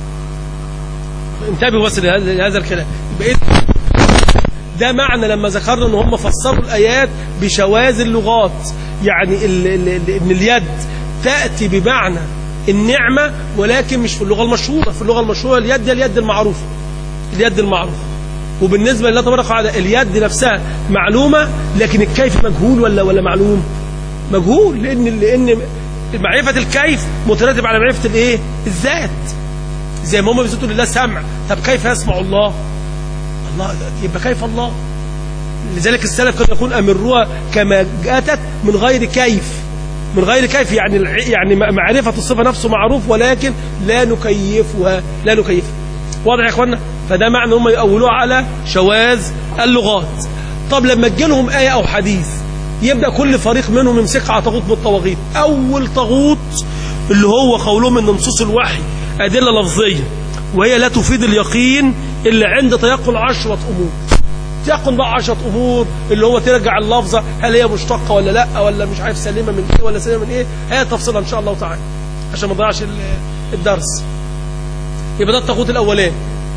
انتبهوا بس لهذا لهذا الكلام يبقى إيه؟ ده معنى لما ذكرنا ان هم فسروا الايات بشواذ اللغات يعني ال ال ال ان اليد تاتي بمعنى النعمه ولكن مش في اللغه المشهوره في اللغه المشهوره اليد هي اليد المعروفه اليد المعروفه وبالنسبه لله تبارك وتعالى اليد نفسها معلومه لكن الكيف مجهول ولا ولا معلوم مجهول لان لان معرفه الكيف مترتب على معرفه الايه الذات زي ما هم بيثبتوا لله سمع طب كيف يسمع الله الله يبقى كيف الله لذلك السلف كان يقول امروها كما اتت من غير كيف من غير كيف يعني الع- يعني معرفه الصفه نفسه معروف ولكن لا نكيفها لا نكيفها واضح يا اخوانا فده معنى هم يأولوها على شواذ اللغات طب لما تجي لهم ايه او حديث يبدا كل فريق منهم يمسك على طاغوت من الطواغيت اول طاغوت اللي هو قولهم ان نصوص الوحي ادله لفظيه وهي لا تفيد اليقين الا عند تيقن عشره امور تيقن بقى عشرة امور اللي هو ترجع اللفظه هل هي مشتقه ولا لا ولا مش عارف سليمه من ايه ولا سليمه من ايه هي تفصيلها ان شاء الله تعالى عشان ما نضيعش ال- الدرس يبقى ده الطاغوت الاولاني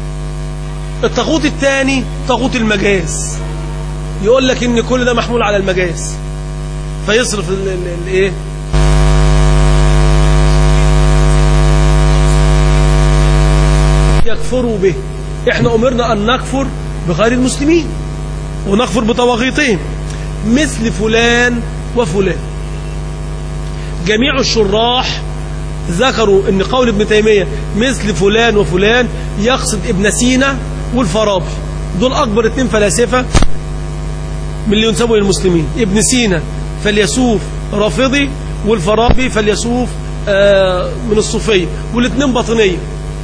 الطاغوت الثاني طاغوت المجاز يقول لك ان كل ده محمول على المجاز فيصرف ال- ال- الايه يكفروا به احنا امرنا ان نكفر بغير المسلمين ونكفر بطواغيتهم مثل فلان وفلان جميع الشراح ذكروا ان قول ابن تيمية مثل فلان وفلان يقصد ابن سينا والفارابي دول اكبر اتنين فلاسفة من اللي ينسبوا للمسلمين ابن سينا فيلسوف رافضي والفارابي فيلسوف آه، من الصوفية والاثنين باطنية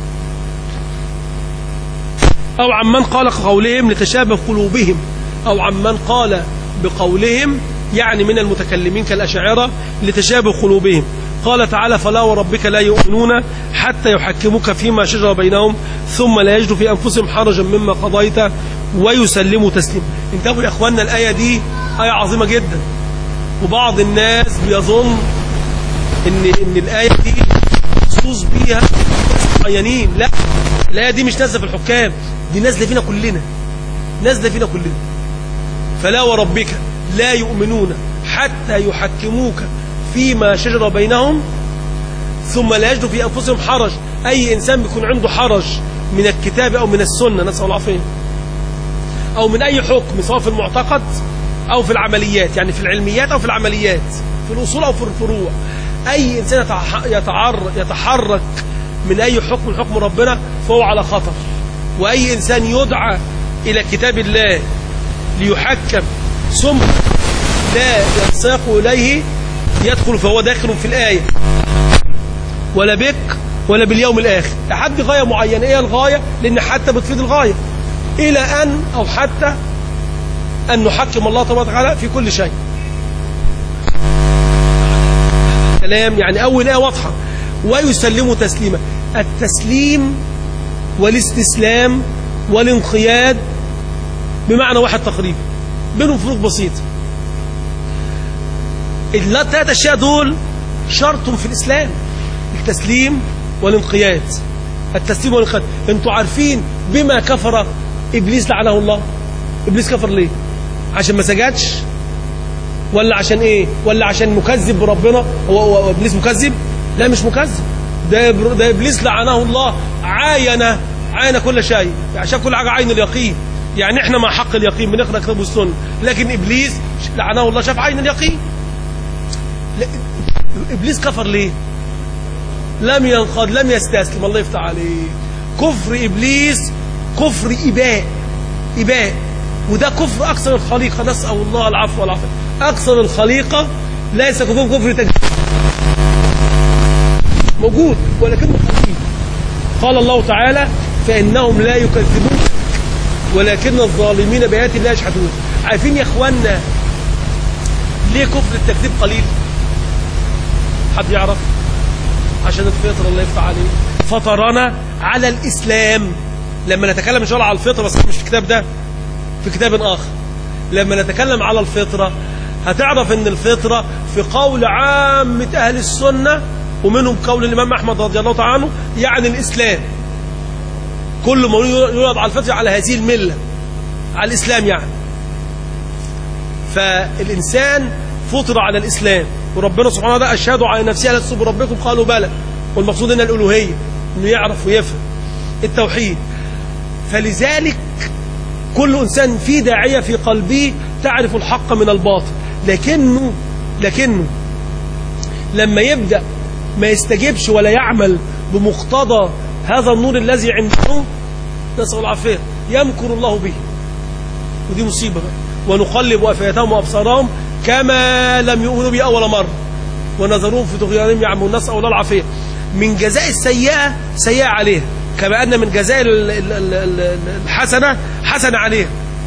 أو عمن قال قولهم لتشابه قلوبهم أو عمن قال بقولهم يعني من المتكلمين كالأشاعرة لتشابه قلوبهم قال تعالى فلا وربك لا يؤمنون حتى يحكموك فيما شجر بينهم ثم لا يجدوا في أنفسهم حرجا مما قضيت ويسلموا تسليما انتبهوا يا أخواننا الآية دي آية عظيمة جدا وبعض الناس بيظن ان ان الايه دي مخصوص بيها معينين لا الايه دي مش نازله في الحكام دي نازله فينا كلنا نازله فينا كلنا فلا وربك لا يؤمنون حتى يحكموك فيما شجر بينهم ثم لا يجدوا في انفسهم حرج اي انسان بيكون عنده حرج من الكتاب او من السنه نسال الله العافيه او من اي حكم سواء في المعتقد او في العمليات يعني في العلميات او في العمليات في الاصول او في الفروع اي انسان يتح- يتعر يتحرك من اي حكم من حكم ربنا فهو على خطر واي انسان يدعى الى كتاب الله ليحكم ثم لا ينساق إليه يدخل فهو داخل في الآية ولا بك ولا باليوم الآخر لحد غاية معينة إيه الغاية لأن حتى بتفيد الغاية إلى أن أو حتى أن نحكم الله تبارك وتعالى في كل شيء كلام يعني أول آية واضحة ويسلم تسليما التسليم والاستسلام والانقياد بمعنى واحد تقريبا بينهم فروق بسيطة الثلاث أشياء دول شرط في الإسلام التسليم والانقياد التسليم والانقياد انتوا عارفين بما كفر إبليس لعنه الله إبليس كفر ليه عشان ما سجدش ولا عشان ايه ولا عشان مكذب بربنا هو, هو ابليس مكذب لا مش مكذب ده ده ابليس لعنه الله عاين عاين كل شيء عشان كل حاجه عين اليقين يعني احنا مع حق اليقين بنقرا كتاب والسنه لكن ابليس لعنه الله شاف عين اليقين لا ابليس كفر ليه لم ينقض لم يستسلم الله يفتح عليه كفر ابليس كفر اباء اباء وده كفر اكثر الخليقه نسال الله العفو والعافيه اكثر الخليقه ليس كفر كفر تجديد موجود ولكنه خفيف قال الله تعالى فانهم لا يكذبون ولكن الظالمين بآيات الله يجحدون عارفين يا اخوانا ليه كفر التكذيب قليل حد يعرف عشان الفطر الله يفتح عليه فطرنا على الإسلام لما نتكلم إن شاء الله على الفطرة بس مش في الكتاب ده في كتاب آخر لما نتكلم على الفطرة هتعرف ان الفطرة في قول عامة أهل السنة ومنهم قول الإمام أحمد رضي الله تعالى عنه يعني الإسلام كل ما يولد على الفطرة على هذه الملة على الإسلام يعني فالإنسان فطر على الإسلام وربنا سبحانه وتعالى أشهدوا على نفسه ألست بربكم قالوا بلى والمقصود هنا الألوهية إنه يعرف ويفهم التوحيد فلذلك كل إنسان في داعية في قلبه تعرف الحق من الباطل لكنه لكنه لما يبدأ ما يستجيبش ولا يعمل بمقتضى هذا النور الذي عنده نسأل الله العافية يمكر الله به ودي مصيبة بقى ونقلب أفئدتهم وأبصارهم كما لم يؤمنوا به أول مرة ونظروهم في طغيانهم يعملون نسأل الله العافية من جزاء السيئة سيئة عليها كما أن من جزاء الحسنة حسنة عليها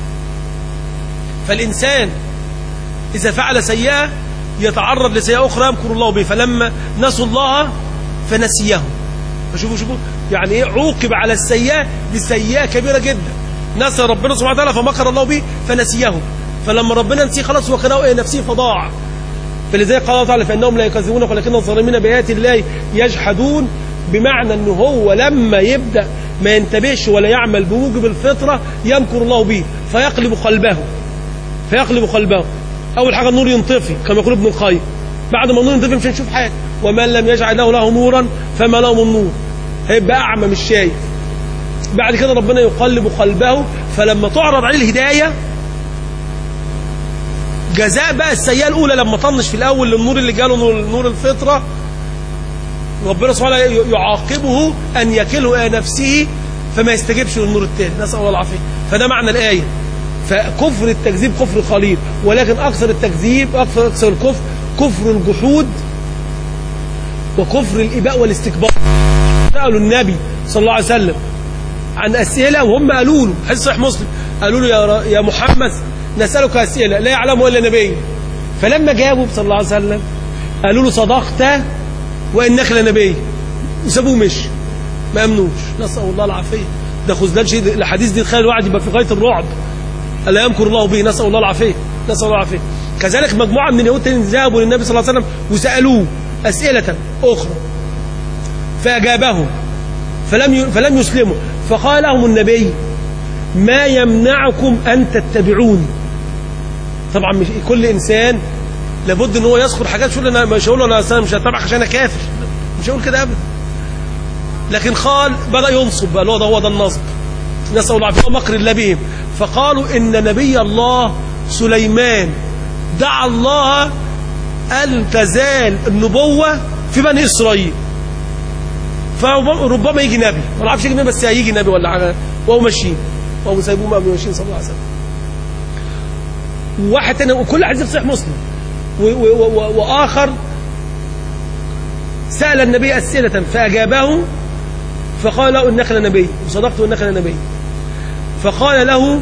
فالإنسان إذا فعل سيئة يتعرض لسيئة أخرى يمكر الله به فلما نسوا الله فنسيهم فشوفوا شوفوا يعني إيه عوقب على السيئة بسيئة كبيرة جدا نسى ربنا سبحانه وتعالى فمكر الله به فنسيهم فلما ربنا نسيه خلاص هو كان نفسه فضاع فلذلك قال الله تعالى فإنهم لا يكذبونك ولكن الظالمين بآيات الله يجحدون بمعنى أنه هو لما يبدأ ما ينتبهش ولا يعمل بوجب الفطرة يمكر الله به فيقلب قلبه فيقلب قلبه أول حاجة النور ينطفي كما يقول ابن القيم بعد ما النور ينطفي مش هنشوف حاجة ومن لم يجعل له له نورا فما له من نور هيبقى أعمى مش شايف بعد كده ربنا يقلب قلبه فلما تعرض عليه الهداية جزاء بقى السيئة الأولى لما طنش في الأول للنور اللي جاله نور, نور الفطرة ربنا سبحانه يعاقبه أن يكله إلى نفسه فما يستجيبش للنور الثاني نسأل الله العافية فده معنى الآية فكفر التكذيب كفر خليط ولكن أكثر التكذيب أكثر أكثر الكفر كفر الجحود وكفر الإباء والاستكبار سألوا النبي صلى الله عليه وسلم عن أسئلة وهم قالوا له حديث صحيح مسلم قالوا له يا, يا محمد نسألك أسئلة لا يعلمها إلا نبي فلما جاوب صلى الله عليه وسلم قالوا له صدقت وإنك لنبي وسابوه مشي ما أمنوش نسأل الله العافية ده خذلان شيء الحديث دي تخيل الواحد يبقى في غاية الرعب ألا يمكر الله به نسأل الله العافية نسأل الله العافية كذلك مجموعة من اليهود ذهبوا للنبي صلى الله عليه وسلم وسألوه أسئلة أخرى فأجابهم فلم فلم يسلموا فقال لهم النبي ما يمنعكم أن تتبعوني طبعا مش كل إنسان لابد ان هو يذكر حاجات مش انا مش هقول له انا مش هتابعك عشان انا كافر مش هقول كده ابدا لكن قال بدا ينصب بقى هو ده هو ده النصب نسال الله العافيه مكر الله بهم فقالوا ان نبي الله سليمان دعا الله ان تزال النبوه في بني اسرائيل فربما يجي نبي ما اعرفش يجي نبي بس هيجي نبي ولا حاجه وهو ماشيين وهو سايبوه ماشيين صلى الله عليه وسلم وواحد تاني وكل حديث في صحيح مسلم و- و- و- وآخر سأل النبي أسئلة فأجابه فقال له إنك لنبي وصدقت إنك لنبي فقال له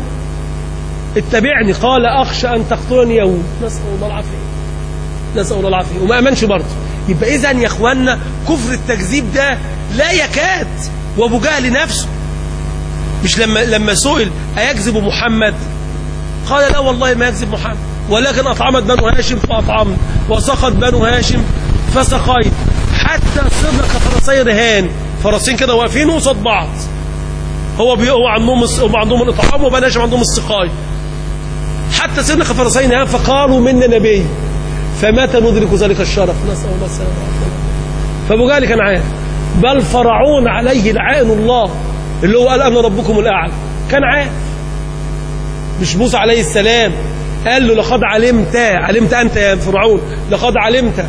اتبعني قال أخشى أن تقتلني يهود نسأل الله العافية نسأل الله العافية وما أمنش برضه يبقى إذا يا إخواننا كفر التكذيب ده لا يكاد وأبو جهل نفسه مش لما لما سئل أيكذب محمد قال لا والله ما يكذب محمد ولكن أطعمت بنو هاشم فأطعمت وسقط بنو هاشم فسقيت حتى صرنا كفرسي رهان فرسين كده واقفين قصاد بعض هو بي هو عندهم الس- هم عندهم الإطعام وبنو هاشم عندهم السقاي حتى صرنا كفرسين رهان فقالوا منا نبي فمتى ندرك ذلك الشرف نسأل الله السلامة والعافية فابو جهل كان عارف بل فرعون عليه لعائن الله اللي هو قال انا ربكم الاعلى كان عارف مش موسى عليه السلام قال له لقد علمت علمت انت يا فرعون لقد علمت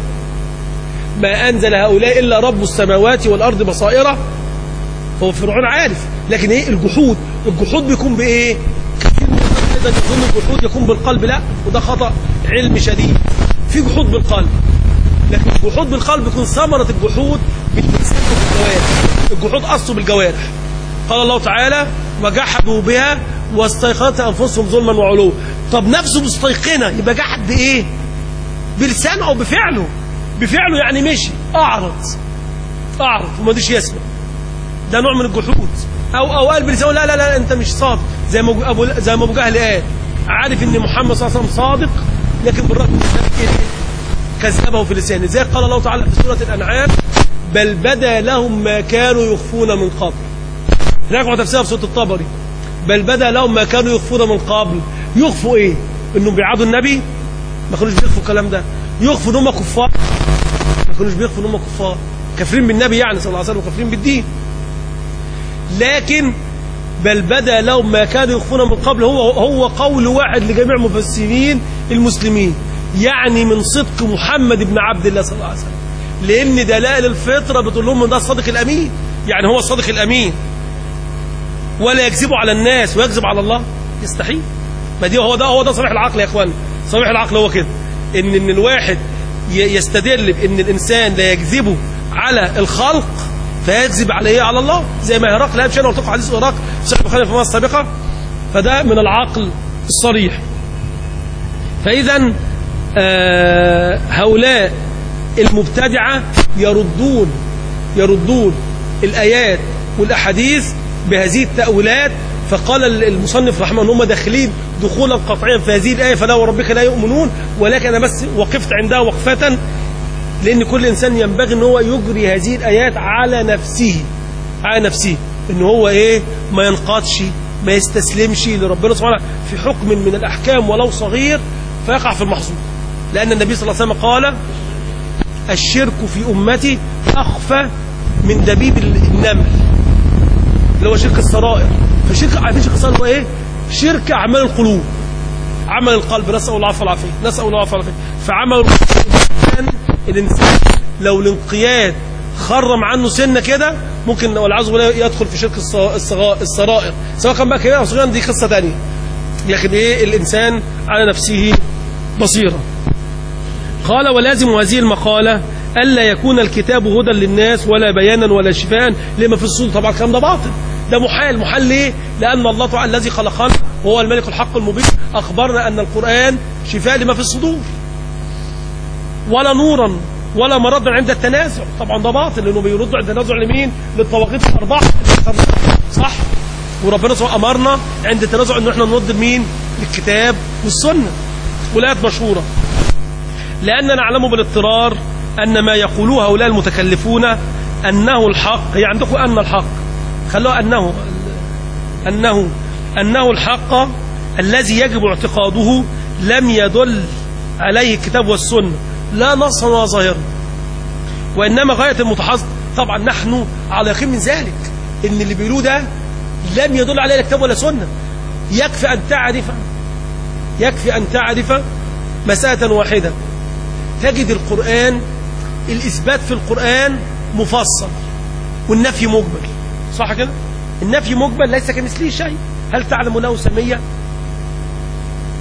ما انزل هؤلاء الا رب السماوات والارض بصائره هو فرعون عارف لكن ايه الجحود الجحود بيكون بايه كثير من الناس ايضا يظن الجحود يكون بالقلب لا وده خطا علم شديد في جحود بالقلب لكن الجحود بالقلب يكون ثمرة الجحود باللسان وبالجوارح الجحود أصله بالجوارح قال الله تعالى وجحدوا بها واستيقنت أنفسهم ظلما وعلوا طب نفسه مستيقنة يبقى جحد بإيه بلسانه أو بفعله بفعله يعني مشي أعرض أعرض وما ديش يسمع ده نوع من الجحود أو أو قال بلسانه لا لا لا أنت مش صادق زي ما أبو زي ما أبو جهل قال عارف إن محمد صلى الله عليه وسلم صادق لكن بالرغم من ذلك إيه؟ كذبه في لسانه زي قال الله تعالى في سورة الأنعام بل بدا لهم ما كانوا يخفون من قبل راجعوا تفسيرها في سورة الطبري بل بدا لهم ما كانوا يخفون من قبل يخفوا ايه انهم بيعادوا النبي ما كانوش بيخفوا الكلام ده يخفوا ان هم كفار ما كانوش بيخفوا ان هم كفار كافرين بالنبي يعني صلى الله عليه وسلم وكافرين بالدين لكن بل بدا لهم ما كانوا يخفون من قبل هو هو قول واحد لجميع مفسرين المسلمين يعني من صدق محمد بن عبد الله صلى الله عليه وسلم لان دلائل الفطره بتقول لهم إن ده الصادق الامين يعني هو الصادق الامين ولا يكذب على الناس ويكذب على الله يستحيل ما دي هو ده هو ده صريح العقل يا اخوان صريح العقل هو كده ان ان الواحد ي- يستدل بان الانسان لا يكذب على الخلق فيكذب على ايه على الله زي ما هرقل لا مش انا قلت لكم حديث هرقل في صحيح البخاري في المره السابقه فده من العقل الصريح فاذا آه هؤلاء المبتدعه يردون يردون الايات والاحاديث بهذه التاويلات فقال المصنف رحمه الله هم داخلين دخولا قطعيا في هذه الايه فلا وربك لا يؤمنون ولكن انا بس وقفت عندها وقفه لان كل انسان ينبغي ان هو يجري هذه الايات على نفسه على نفسه ان هو ايه ما ينقادش ما يستسلمش لربنا سبحانه وتعالى في حكم من الاحكام ولو صغير فيقع في المحظور لان النبي صلى الله عليه وسلم قال الشرك في امتي اخفى من دبيب النمل اللي هو شرك السرائر فشرك عارفين شرك السرائر هو ايه شرك اعمال القلوب عمل القلب نسال الله العفو والعافيه نسال الله العفو والعافيه فعمل الانسان الانسان لو الانقياد خرم عنه سنه كده ممكن والعياذ بالله يدخل في شرك الص- الصغا- السرائر سواء كان بقى كبير او صغير دي قصه ثانيه لكن ايه الانسان على نفسه بصيره قال ولازم هذه المقالة ألا يكون الكتاب هدى للناس ولا بيانا ولا شفاء لما في الصدور طبعا الكلام ده باطل ده محال محال ليه لأن الله تعالى الذي خلقنا وهو الملك الحق المبين أخبرنا أن القرآن شفاء لما في الصدور ولا نورا ولا مرضا عند التنازع طبعا ده باطل لأنه بيرد عند التنازع لمين للطواغيت الأربعة صح وربنا سبحانه أمرنا عند التنازع أنه احنا نرد لمين للكتاب والسنة ولايات مشهورة لأننا نعلم بالاضطرار أن ما يقولوه هؤلاء المتكلفون أنه الحق هي عندكم أن الحق خلوها أنه أنه أنه الحق الذي يجب اعتقاده لم يدل عليه الكتاب والسنة لا نصا ولا ظاهرا وإنما غاية المتحصل طبعا نحن على يقين من ذلك إن اللي بيقولوه ده لم يدل عليه لا كتاب ولا سنة يكفي أن تعرف يكفي أن تعرف مسألة واحدة تجد القرآن الإثبات في القرآن مفصل والنفي مجمل صح كده النفي مجمل ليس كمثله شيء هل تعلم له سمية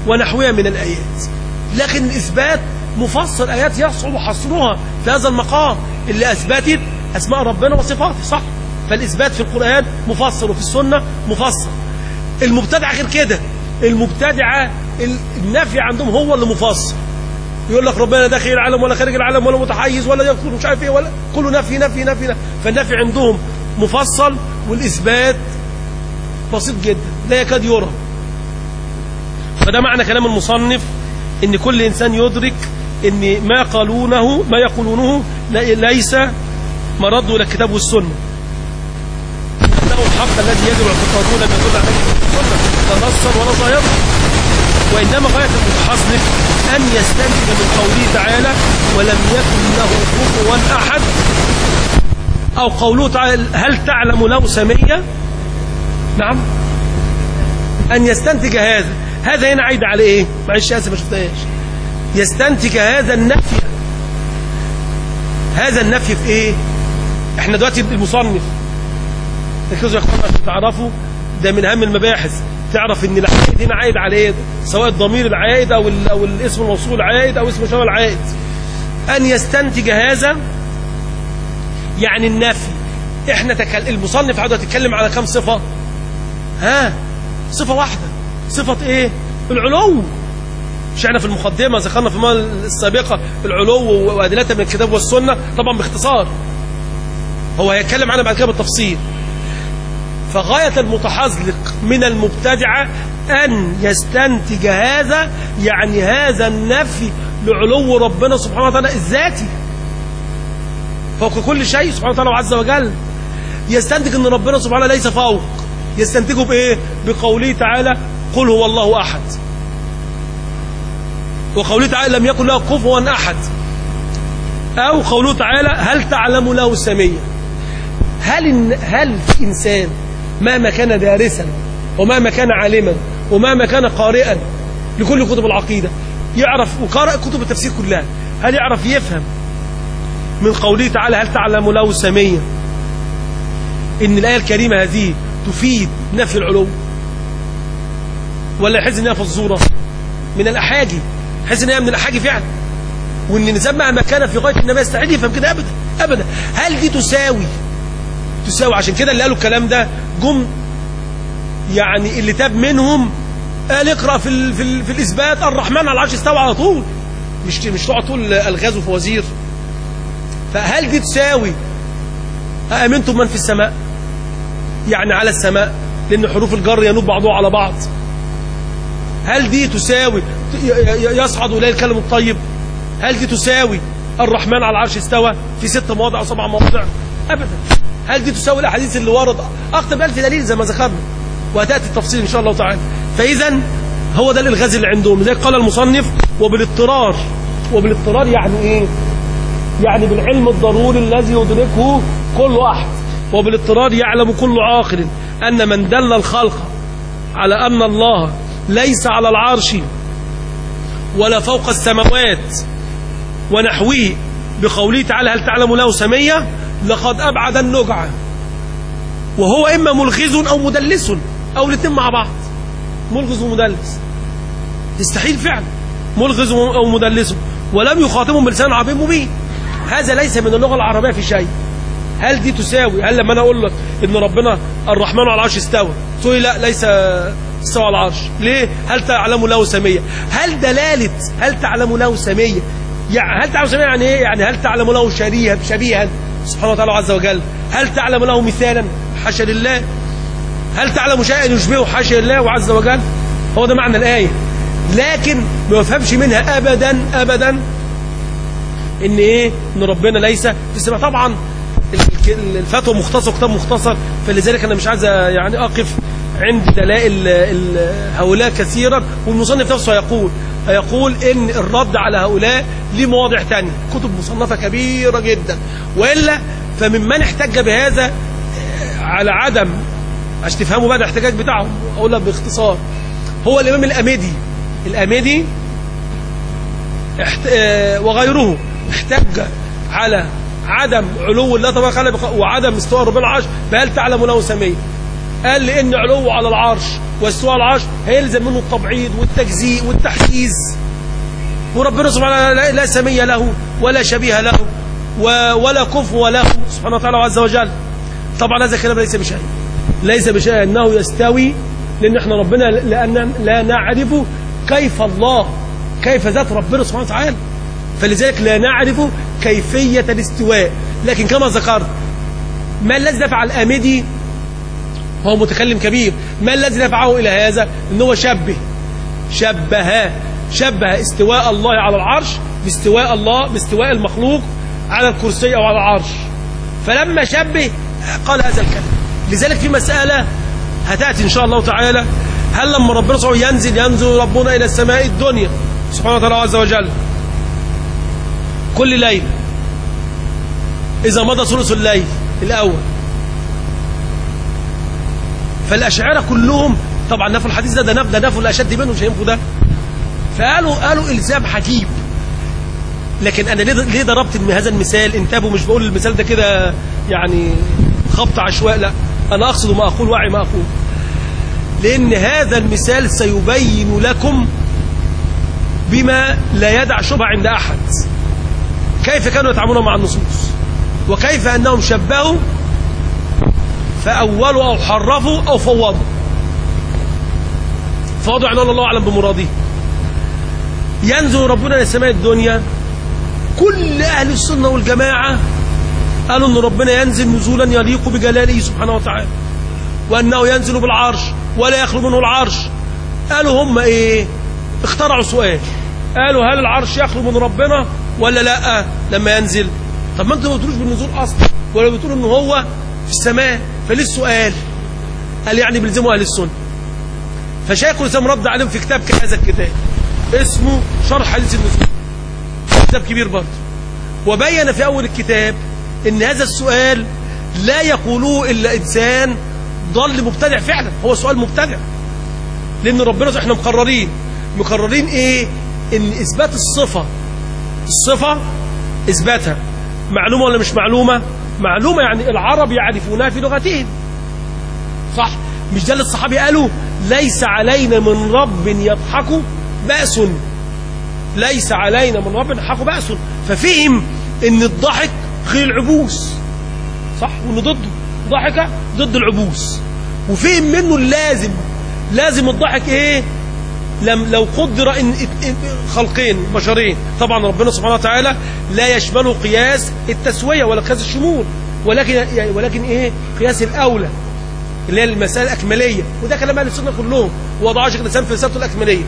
ونحوها من الآيات لكن الإثبات مفصل آيات يصعب حصرها في هذا المقام اللي أثبتت أسماء ربنا وصفاته صح فالإثبات في القرآن مفصل وفي السنة مفصل المبتدع غير كده المبتدعة النفي عندهم هو اللي مفصل يقول لك ربنا داخل العالم ولا خارج العالم ولا متحيز ولا يدخل مش عارف ايه ولا كله نفي نفي نفي, نفي. فالنفي عندهم مفصل والإثبات بسيط جدا لا يكاد يرى فده معنى كلام المصنف ان كل انسان يدرك ان ما قالونه ما يقولونه ليس مرده الى الكتاب والسنه انه الحق الذي يجب اعتقاده لم يدل عليه السنه لا نصا ولا ظاهرا وانما غايه المتحصنف ان يستنتج من قوله تعالى ولم يكن له كفوا احد او قوله تعالى هل تعلم له سميه نعم ان يستنتج هذا هذا هنا عايد على ايه معلش اسف ما شفتهاش يستنتج هذا النفي هذا النفي في ايه احنا دلوقتي المصنف ركزوا يا اخوانا عشان تعرفوا ده من اهم المباحث تعرف ان العائد هنا عائد على ايه سواء الضمير العائد او او الاسم الموصول العائد او اسم الشباب العائد ان يستنتج هذا يعني النفي احنا تكل... المصنف عاوز يتكلم على كم صفه ها صفه واحده صفه ايه العلو مش احنا في المقدمه ذكرنا في المره السابقه العلو وادلتها من الكتاب والسنه طبعا باختصار هو هيتكلم عنها بعد كده بالتفصيل فغاية المتحزلق من المبتدعة أن يستنتج هذا يعني هذا النفي لعلو ربنا سبحانه وتعالى الذاتي فوق كل شيء سبحانه وتعالى عز وجل يستنتج أن ربنا سبحانه ليس فوق يستنتجه بإيه؟ بقوله تعالى قل هو الله أحد وقوله تعالى لم يكن له كفوا أحد أو قوله تعالى هل تعلم له سمية هل هل في إنسان مهما كان دارسا ومهما كان عالما ومهما كان قارئا لكل كتب العقيدة يعرف وقرأ كتب التفسير كلها هل يعرف يفهم من قوله تعالى هل تعلم له سمية إن الآية الكريمة هذه تفيد نفي العلو ولا يحس إنها فزورة من الأحاجي يحس إنها من الأحاجي فعلا وإن الإنسان مهما كان في غاية إنما يستعد يفهم كده أبدا أبدا هل دي تساوي تساوي عشان كده اللي قالوا الكلام ده جم يعني اللي تاب منهم قال اقرا في ال في, ال في الاثبات الرحمن على العرش استوى على طول مش مش تقعد تقول الغاز وفوازير فهل دي تساوي أأمنتم من في السماء يعني على السماء لأن حروف الجر ينوب بعضها على بعض هل دي تساوي يصعد إليه الكلم الطيب هل دي تساوي الرحمن على العرش استوى في ست مواضع أو سبع مواضع أبدا هل دي تساوي الأحاديث اللي ورد أكثر من ألف دليل زي ما ذكرنا وهتأتي التفصيل إن شاء الله تعالى فإذا هو ده الإلغاز اللي عندهم لذلك قال المصنف وبالاضطرار وبالاضطرار يعني إيه يعني بالعلم الضروري الذي يدركه كل أحد وبالاضطرار يعلم كل عاقل أن من دل الخلق على أن الله ليس على العرش ولا فوق السماوات ونحوه بقوله تعالى هل تعلم له سمية لقد أبعد النجعة وهو إما ملغز أو مدلس أو الاثنين مع بعض ملغز ومدلس يستحيل فعلا ملغز أو مدلس ولم يخاطبهم بلسان عربي مبين هذا ليس من اللغة العربية في شيء هل دي تساوي هل لما أنا أقول لك إن ربنا الرحمن على العرش استوى تقول لا ليس استوى على العرش ليه هل تعلم له سمية هل دلالة هل تعلم له سمية يعني هل تعلم سمية يعني إيه يعني هل تعلم له شبيها شبيها سبحانه وتعالى عز وجل هل تعلم له مثالا حاشا لله هل تعلم شيئا يشبهه حاشا لله وعز وجل هو ده معنى الآية لكن ما يفهمش منها أبدا أبدا إن إيه إن ربنا ليس في السماء طبعا الفتوى مختصر كتاب مختصر فلذلك أنا مش عايز يعني أقف عند دلائل هؤلاء كثيرا والمصنف نفسه يقول يقول ان الرد على هؤلاء ليه مواضع تانية كتب مصنفة كبيرة جدا وإلا فممن احتج بهذا على عدم عشان تفهموا بقى الاحتجاج بتاعهم أقولها باختصار هو الإمام الأميدي الأميدي احت... وغيره احتج على عدم علو الله تبارك وتعالى وعدم استواء ربنا العرش فهل تعلم له سميه قال لان علو على العرش واستواء على العرش هيلزم منه التبعيض والتجزيء والتحييز وربنا سبحانه وتعالى لا سمي له ولا شبيه له ولا كفو له سبحانه وتعالى عز وجل طبعا هذا الكلام ليس بشيء ليس بشيء انه يستوي لان احنا ربنا لان لا نعرف كيف الله كيف ذات ربنا سبحانه وتعالى فلذلك لا نعرف كيفية الاستواء لكن كما ذكرت ما الذي دفع الآمدي هو متكلم كبير ما الذي دفعه إلى هذا ان هو شبه شبه شبه استواء الله على العرش باستواء الله باستواء المخلوق على الكرسي أو على العرش فلما شبه قال هذا الكلام لذلك في مسألة هتأتي إن شاء الله تعالى هل لما ربنا سبحانه ينزل ينزل ربنا إلى السماء الدنيا سبحانه وتعالى عز وجل كل ليلة إذا مضى ثلث الليل الأول فالأشاعرة كلهم طبعا نفوا الحديث ده ده نفوا ده نفوا الأشد منهم مش هينفوا ده فقالوا قالوا إلزام حجيب لكن أنا ليه ليه ضربت هذا المثال انتبهوا مش بقول المثال ده كده يعني خبط عشواء لا أنا أقصد ما أقول واعي ما أقول لأن هذا المثال سيبين لكم بما لا يدع شبهة عند أحد كيف كانوا يتعاملون مع النصوص وكيف أنهم شبهوا فأولوا أو حرفوا أو فوضوا فوضوا عن الله أعلم بمراده ينزل ربنا إلى سماء الدنيا كل أهل السنة والجماعة قالوا أن ربنا ينزل نزولا يليق بجلاله سبحانه وتعالى وأنه ينزل بالعرش ولا يخلو منه العرش قالوا هم إيه اخترعوا سؤال قالوا هل العرش يخلو من ربنا ولا لا لما ينزل طب ما انتوا ما بتقولوش بالنزول اصلا ولا بتقولوا ان هو في السماء فليه السؤال قال يعني بيلزموا اهل السنه فشيخ الاسلام رد عليهم في كتاب كهذا الكتاب اسمه شرح حديث النزول كتاب كبير برضه وبين في اول الكتاب ان هذا السؤال لا يقوله الا انسان ضل مبتدع فعلا هو سؤال مبتدع لان ربنا احنا مقررين مقررين ايه ان اثبات الصفه الصفة إثباتها معلومة ولا مش معلومة معلومة يعني العرب يعرفونها في لغتهم صح مش ده اللي الصحابي قالوا ليس علينا من رب يضحك بأس ليس علينا من رب يضحك بأس ففهم ان الضحك غير العبوس صح وان ضده ضحك ضد العبوس وفهم منه اللازم لازم الضحك ايه لم لو قدر إن خلقين بشرين طبعا ربنا سبحانه وتعالى لا يشمله قياس التسوية ولا قياس الشمول ولكن يعني ولكن ايه قياس الاولى اللي هي المسائل الاكمليه وده كلام اهل السنه كلهم وضعها شيخ الاسلام في رسالته الاكمليه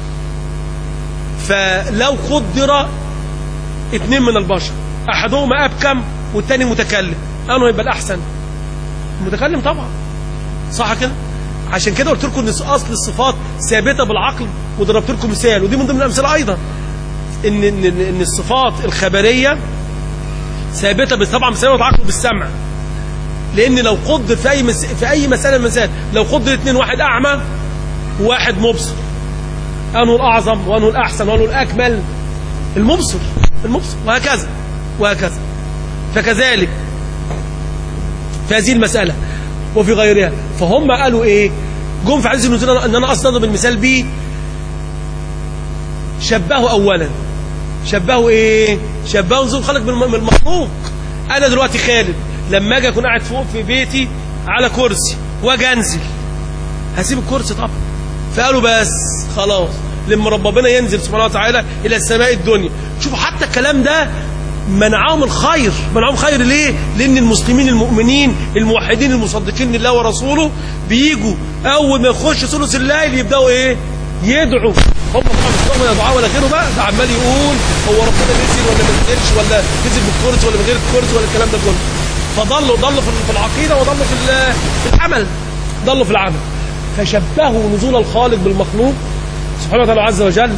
فلو قدر اثنين من البشر احدهما ابكم والثاني متكلم انه يبقى الاحسن المتكلم طبعا صح كده عشان كده قلت لكم ان اصل الصفات ثابته بالعقل وضربت لكم مثال ودي من ضمن الامثله ايضا ان ان ان الصفات الخبريه ثابته طبعا بسبب العقل بالسمع لان لو قدر في اي مس... في اي مساله من المسائل لو قدر اثنين واحد اعمى وواحد مبصر انه الاعظم وانه الاحسن وانه الاكمل المبصر المبصر وهكذا وهكذا فكذلك في هذه المساله وفي غيرها فهم قالوا ايه جم في حديث النزول ان انا اصلا بالمثال بيه شبهوا اولا شبهوا ايه شبهوا نزول خلق من المخلوق انا دلوقتي خالد لما اجي اكون قاعد فوق في بيتي على كرسي واجي انزل هسيب الكرسي طبعا فقالوا بس خلاص لما ربنا ينزل سبحانه وتعالى الى السماء الدنيا شوفوا حتى الكلام ده منعهم الخير منعهم خير ليه لان المسلمين المؤمنين الموحدين المصدقين لله ورسوله بيجوا اول ما يخش ثلث الليل يبداوا ايه يدعوا هم طبعا مش يدعوا ولا غيره بقى ده عمال يقول هو ربنا نزل ولا ما نزلش ولا نزل بالكرسي ولا من غير الكرسي ولا الكلام ده كله فضلوا ضلوا في العقيده وضلوا في في العمل ضلوا في العمل فشبهوا نزول الخالق بالمخلوق سبحانه وتعالى عز وجل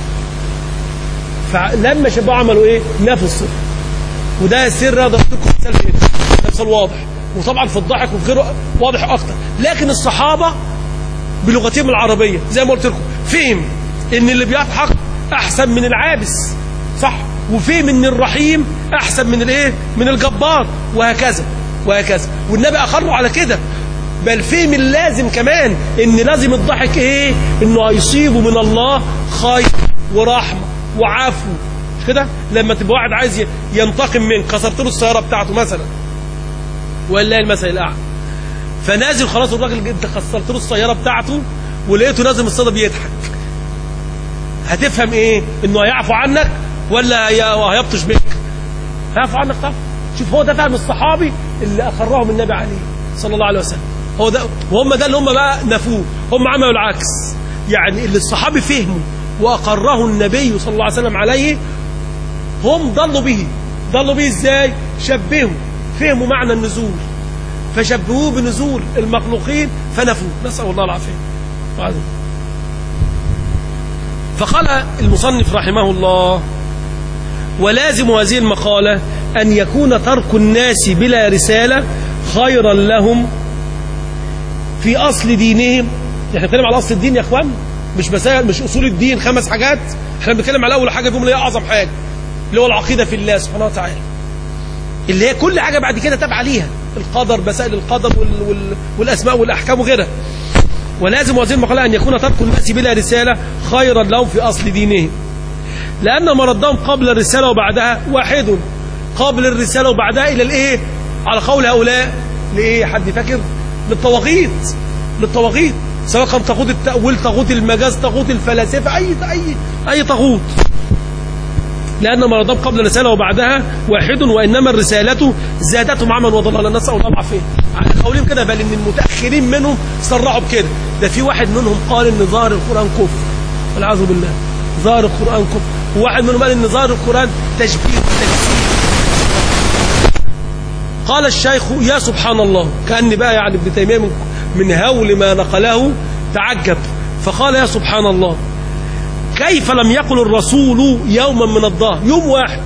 فلما شبهوا عملوا ايه نفوا الصفه وده سر ضربت لكم مثال في مثال واضح وطبعا في الضحك وفي غيره واضح اكتر لكن الصحابه بلغتهم العربيه زي ما قلت لكم فهم ان اللي بيضحك احسن من العابس صح وفهم ان الرحيم احسن من الايه من الجبار وهكذا وهكذا والنبي اقروا على كده بل فهم اللازم كمان ان لازم الضحك ايه انه هيصيبه من الله خير ورحمه وعفو مش كده لما تبقى واحد عايز ينتقم منك كسرت له السياره بتاعته مثلا ولا المثل الاعلى فنازل خلاص الراجل انت كسرت له السياره بتاعته ولقيته نازل من الصدى بيضحك هتفهم ايه انه هيعفو عنك ولا هيبطش بك هيعفو عنك طبعا شوف هو ده فهم الصحابي اللي اقرهم النبي عليه صلى الله عليه وسلم هو ده وهم ده اللي هم بقى نفوه هم عملوا العكس يعني اللي الصحابي فهموا واقره النبي صلى الله عليه وسلم عليه هم ضلوا به ضلوا به ازاي شبهوا فهموا معنى النزول فشبهوه بنزول المخلوقين فنفوه نسأل الله العافية فقال المصنف رحمه الله ولازم هذه المقالة أن يكون ترك الناس بلا رسالة خيرا لهم في أصل دينهم احنا بنتكلم على أصل الدين يا أخوان مش مسائل مش أصول الدين خمس حاجات احنا بنتكلم على أول حاجة فيهم اللي هي أعظم حاجة اللي هو العقيدة في الله سبحانه وتعالى اللي هي كل حاجة بعد كده تابعة ليها القدر مسائل القدر وال وال والأسماء والأحكام وغيرها ولازم هذه المقالة أن يكون ترك الناس بلا رسالة خيرا لهم في أصل دينهم لأن مردهم قبل الرسالة وبعدها واحد قبل الرسالة وبعدها إلى الإيه على قول هؤلاء لإيه حد فاكر للطواغيت للطواغيت سواء كان طاغوت التأويل طاغوت المجاز طاغوت الفلاسفة أي أي أي طاغوت لأن مرضهم قبل الرسالة وبعدها واحد وإنما الرسالة زادتهم عمى وضلالا نسأل الله العافية على قولهم كده بل إن المتأخرين منهم صرحوا بكده ده في واحد منهم قال إن ظاهر القرآن كفر والعياذ بالله ظاهر القرآن كفر وواحد منهم قال إن ظاهر القرآن تشبيه وتجسيم قال الشيخ يا سبحان الله كأن بقى يعني ابن تيمية من, من هول ما نقله تعجب فقال يا سبحان الله كيف لم يقل الرسول يوما من الظهر يوم واحد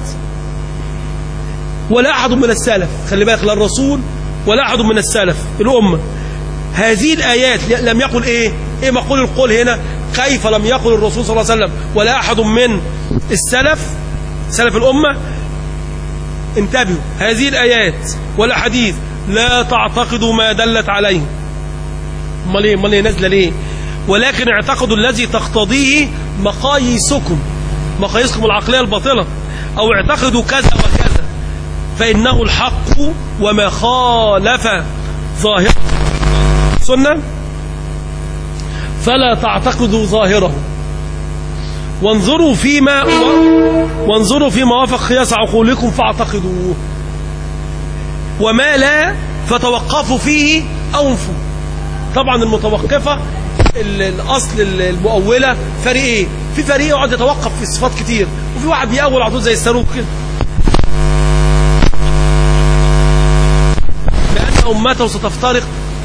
ولا أحد من السلف خلي بالك لا الرسول ولا أحد من السلف الأمة هذه الآيات لم يقل إيه إيه مقول القول هنا كيف لم يقل الرسول صلى الله عليه وسلم ولا أحد من السلف سلف الأمة انتبهوا هذه الآيات والأحاديث لا تعتقدوا ما دلت عليه امال ايه امال ايه نازله ليه ولكن اعتقدوا الذي تقتضيه مقاييسكم مقاييسكم العقليه الباطله او اعتقدوا كذا وكذا فانه الحق وما خالف ظاهره سنه فلا تعتقدوا ظاهره وانظروا فيما وانظروا فيما وافق قياس عقولكم فاعتقدوه وما لا فتوقفوا فيه أو انفوا طبعا المتوقفة الأصل المؤولة فريقين في فريق يقعد يتوقف في صفات كتير وفي واحد بيأول على طول زي الصاروخ كده لأن أمته ستفترق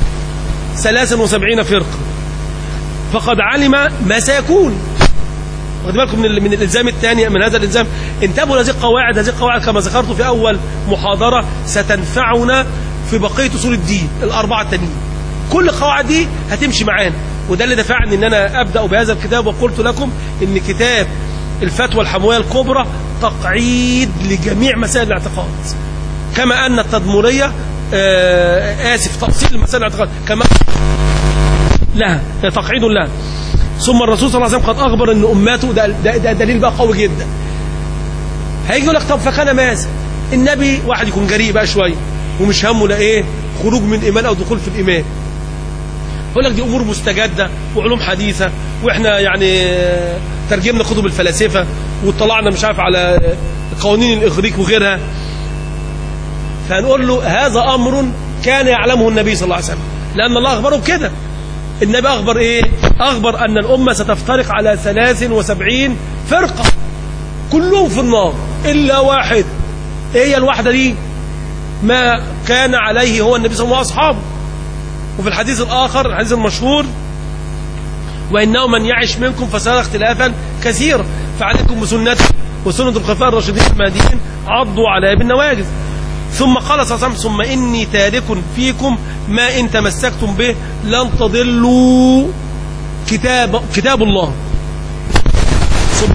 73 فرقة فقد علم ما سيكون واخد بالكم من من الالزام الثاني من هذا الالزام انتبهوا لهذه القواعد هذه القواعد كما ذكرت في اول محاضره ستنفعنا في بقيه اصول الدين الاربعه التانيين كل القواعد دي هتمشي معانا وده اللي دفعني ان انا ابدا بهذا الكتاب وقلت لكم ان كتاب الفتوى الحمويه الكبرى تقعيد لجميع مسائل الاعتقاد كما ان التدمريه آه اسف تفصيل مسائل الاعتقاد كما لها تقعيد لها ثم الرسول صلى الله عليه وسلم قد أخبر أن أماته ده, ده, ده دليل بقى قوي جدا هيجي يقول لك طب فكان ماذا النبي واحد يكون جريء بقى شوية ومش همه لا إيه خروج من الإيمان أو دخول في الإيمان يقول لك دي أمور مستجدة وعلوم حديثة وإحنا يعني ترجمنا كتب الفلاسفة واطلعنا مش عارف على قوانين الإغريق وغيرها فهنقول له هذا أمر كان يعلمه النبي صلى الله عليه وسلم لأن الله أخبره بكده النبي أخبر إيه أخبر أن الأمة ستفترق على 73 فرقة كلهم في النار إلا واحد إيه هي الواحدة دي ما كان عليه هو النبي صلى الله عليه وسلم وأصحابه وفي الحديث الآخر الحديث المشهور وإنه من يعش منكم فسيرى اختلافا كثيرا فعليكم بسنتي وسنة الخلفاء الراشدين المهديين عضوا على بالنواجذ ثم قال صلى الله عليه وسلم ثم إني تارك فيكم ما إن تمسكتم به لن تضلوا كتاب كتاب الله ثم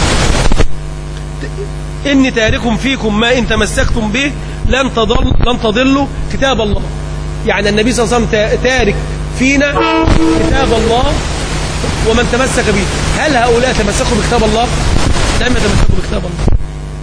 إن إني تارك فيكم ما إن تمسكتم به لن تضل لن تضلوا كتاب الله يعني النبي صلى الله عليه وسلم تارك فينا كتاب الله ومن تمسك به هل هؤلاء تمسكوا بكتاب الله لم يتمسكوا بكتاب الله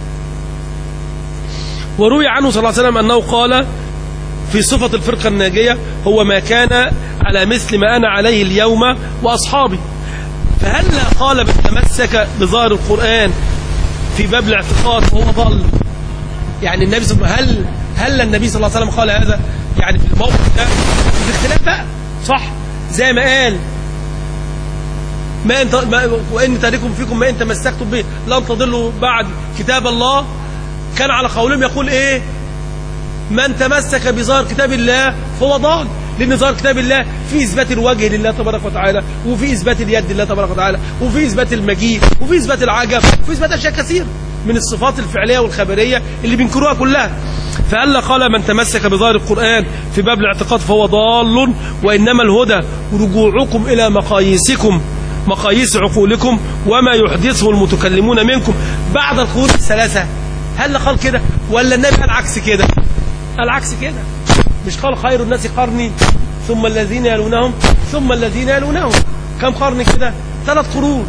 وروي عنه صلى الله عليه وسلم أنه قال في صفة الفرقة الناجية هو ما كان على مثل ما أنا عليه اليوم وأصحابي فهل قال من تمسك بظاهر القرآن في باب الاعتقاد فهو ضل يعني النبي صلى الله عليه وسلم هل هل النبي صلى الله عليه وسلم قال هذا يعني في الموقف ده الاختلاف بقى صح زي ما قال ما انت ما وان تاركم فيكم ما ان تمسكتم به لن تضلوا بعد كتاب الله كان على قولهم يقول ايه من تمسك بظاهر كتاب الله فهو ضال لان ظاهر كتاب الله في اثبات الوجه لله تبارك وتعالى وفي اثبات اليد لله تبارك وتعالى وفي اثبات المجيء وفي اثبات العجب وفي اثبات اشياء كثيره من الصفات الفعليه والخبريه اللي بينكروها كلها فألا قال من تمسك بظاهر القرآن في باب الاعتقاد فهو ضال وإنما الهدى رجوعكم إلى مقاييسكم مقاييس عقولكم وما يحدثه المتكلمون منكم بعد القرون الثلاثة هل قال كده ولا النبي قال عكس كده قال عكس كده مش قال خير الناس قرني ثم الذين يلونهم ثم الذين يلونهم كم قرن كده ثلاث قرون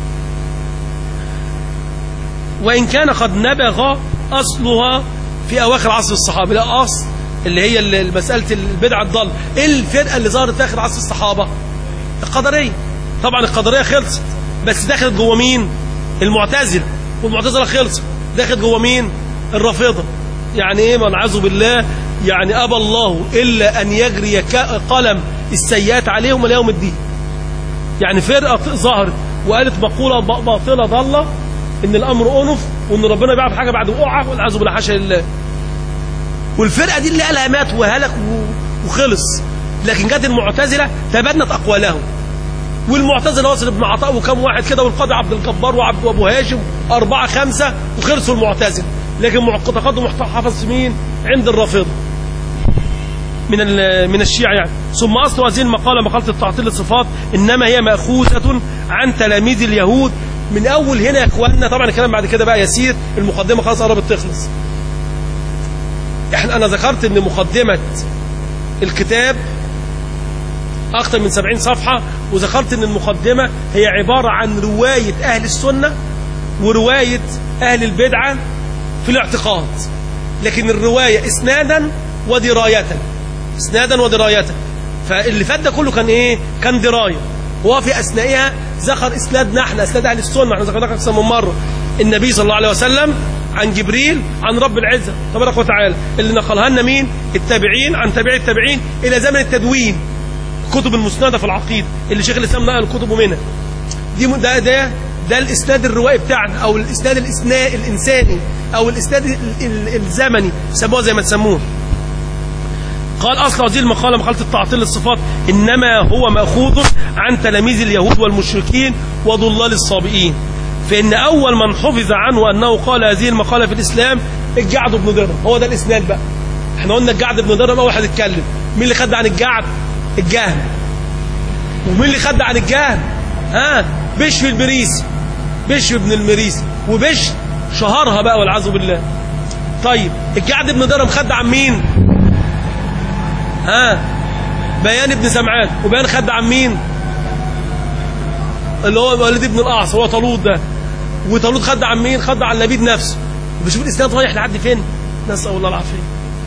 وإن كان قد نبغ أصلها في أواخر عصر الصحابة لا أصل اللي هي مسألة البدعة الضال إيه الفرقة اللي ظهرت في آخر عصر الصحابة القدرية طبعا القدرية خلصت بس دخلت جوه مين المعتزلة والمعتزلة خلصت دخلت جوه مين الرافضة يعني ايه والعياذ بالله يعني ابى الله الا ان يجري قلم السيئات عليهم الى يوم الدين يعني فرقه ظهرت وقالت مقوله باطله ضاله ان الامر انف وان ربنا بيعرف حاجه بعد وقعه والعياذ بالله حاشا لله والفرقه دي اللي قالها مات وهلك وخلص لكن جت المعتزله تبنت اقوالهم والمعتزله وصل ابن عطاء وكم واحد كده والقاضي عبد الجبار وعبد وابو هاشم أربعة خمسة وخلصوا المعتزله لكن معتقدهم حفظ مين عند الرافضه من من الشيعة يعني ثم أصل هذه المقالة مقالة التعطيل الصفات إنما هي مأخوذة عن تلاميذ اليهود من أول هنا يا إخواننا طبعا الكلام بعد كده بقى يسير المقدمة خلاص قربت تخلص احنا أنا ذكرت إن مقدمة الكتاب أكثر من سبعين صفحة وذكرت إن المقدمة هي عبارة عن رواية أهل السنة ورواية أهل البدعة في الاعتقاد لكن الرواية إسنادا ودراية إسنادا ودراية فاللي فات ده كله كان إيه كان دراية هو في أثنائها ذكر إسنادنا احنا إسناد أهل السنة احنا ذكرناها أكثر من مرة النبي صلى الله عليه وسلم عن جبريل عن رب العزة تبارك وتعالى اللي نقلها لنا مين التابعين عن تابعي التابعين إلى زمن التدوين كتب المسندة في العقيدة اللي شيخ الإسلام نقل كتبه منها دي ده ده ده الاسناد الروائي بتاعنا او الاسناد الاسناء الانساني او الاسناد الزمني سموه زي ما تسموه قال اصل هذه المقاله مقاله التعطيل للصفات انما هو ماخوذ عن تلاميذ اليهود والمشركين وضلال الصابئين فان اول من حفظ عنه انه قال هذه المقاله في الاسلام الجعد بن درهم هو ده الاسناد بقى احنا قلنا الجعد بن درهم اول واحد اتكلم مين اللي خد عن الجعد الجهم ومين اللي خد عن الجهم ها بشر البريسي بشر بن المريسي وبشر شهرها بقى والعياذ بالله طيب الجعد بن درهم خد عن مين ها بيان بن سمعان وبيان خد عن مين اللي هو وليد بن الاعص هو طالوت ده وطالوت خد عن مين خد عن لبيد نفسه بشوف الاسناد رايح لحد فين نسال الله العافيه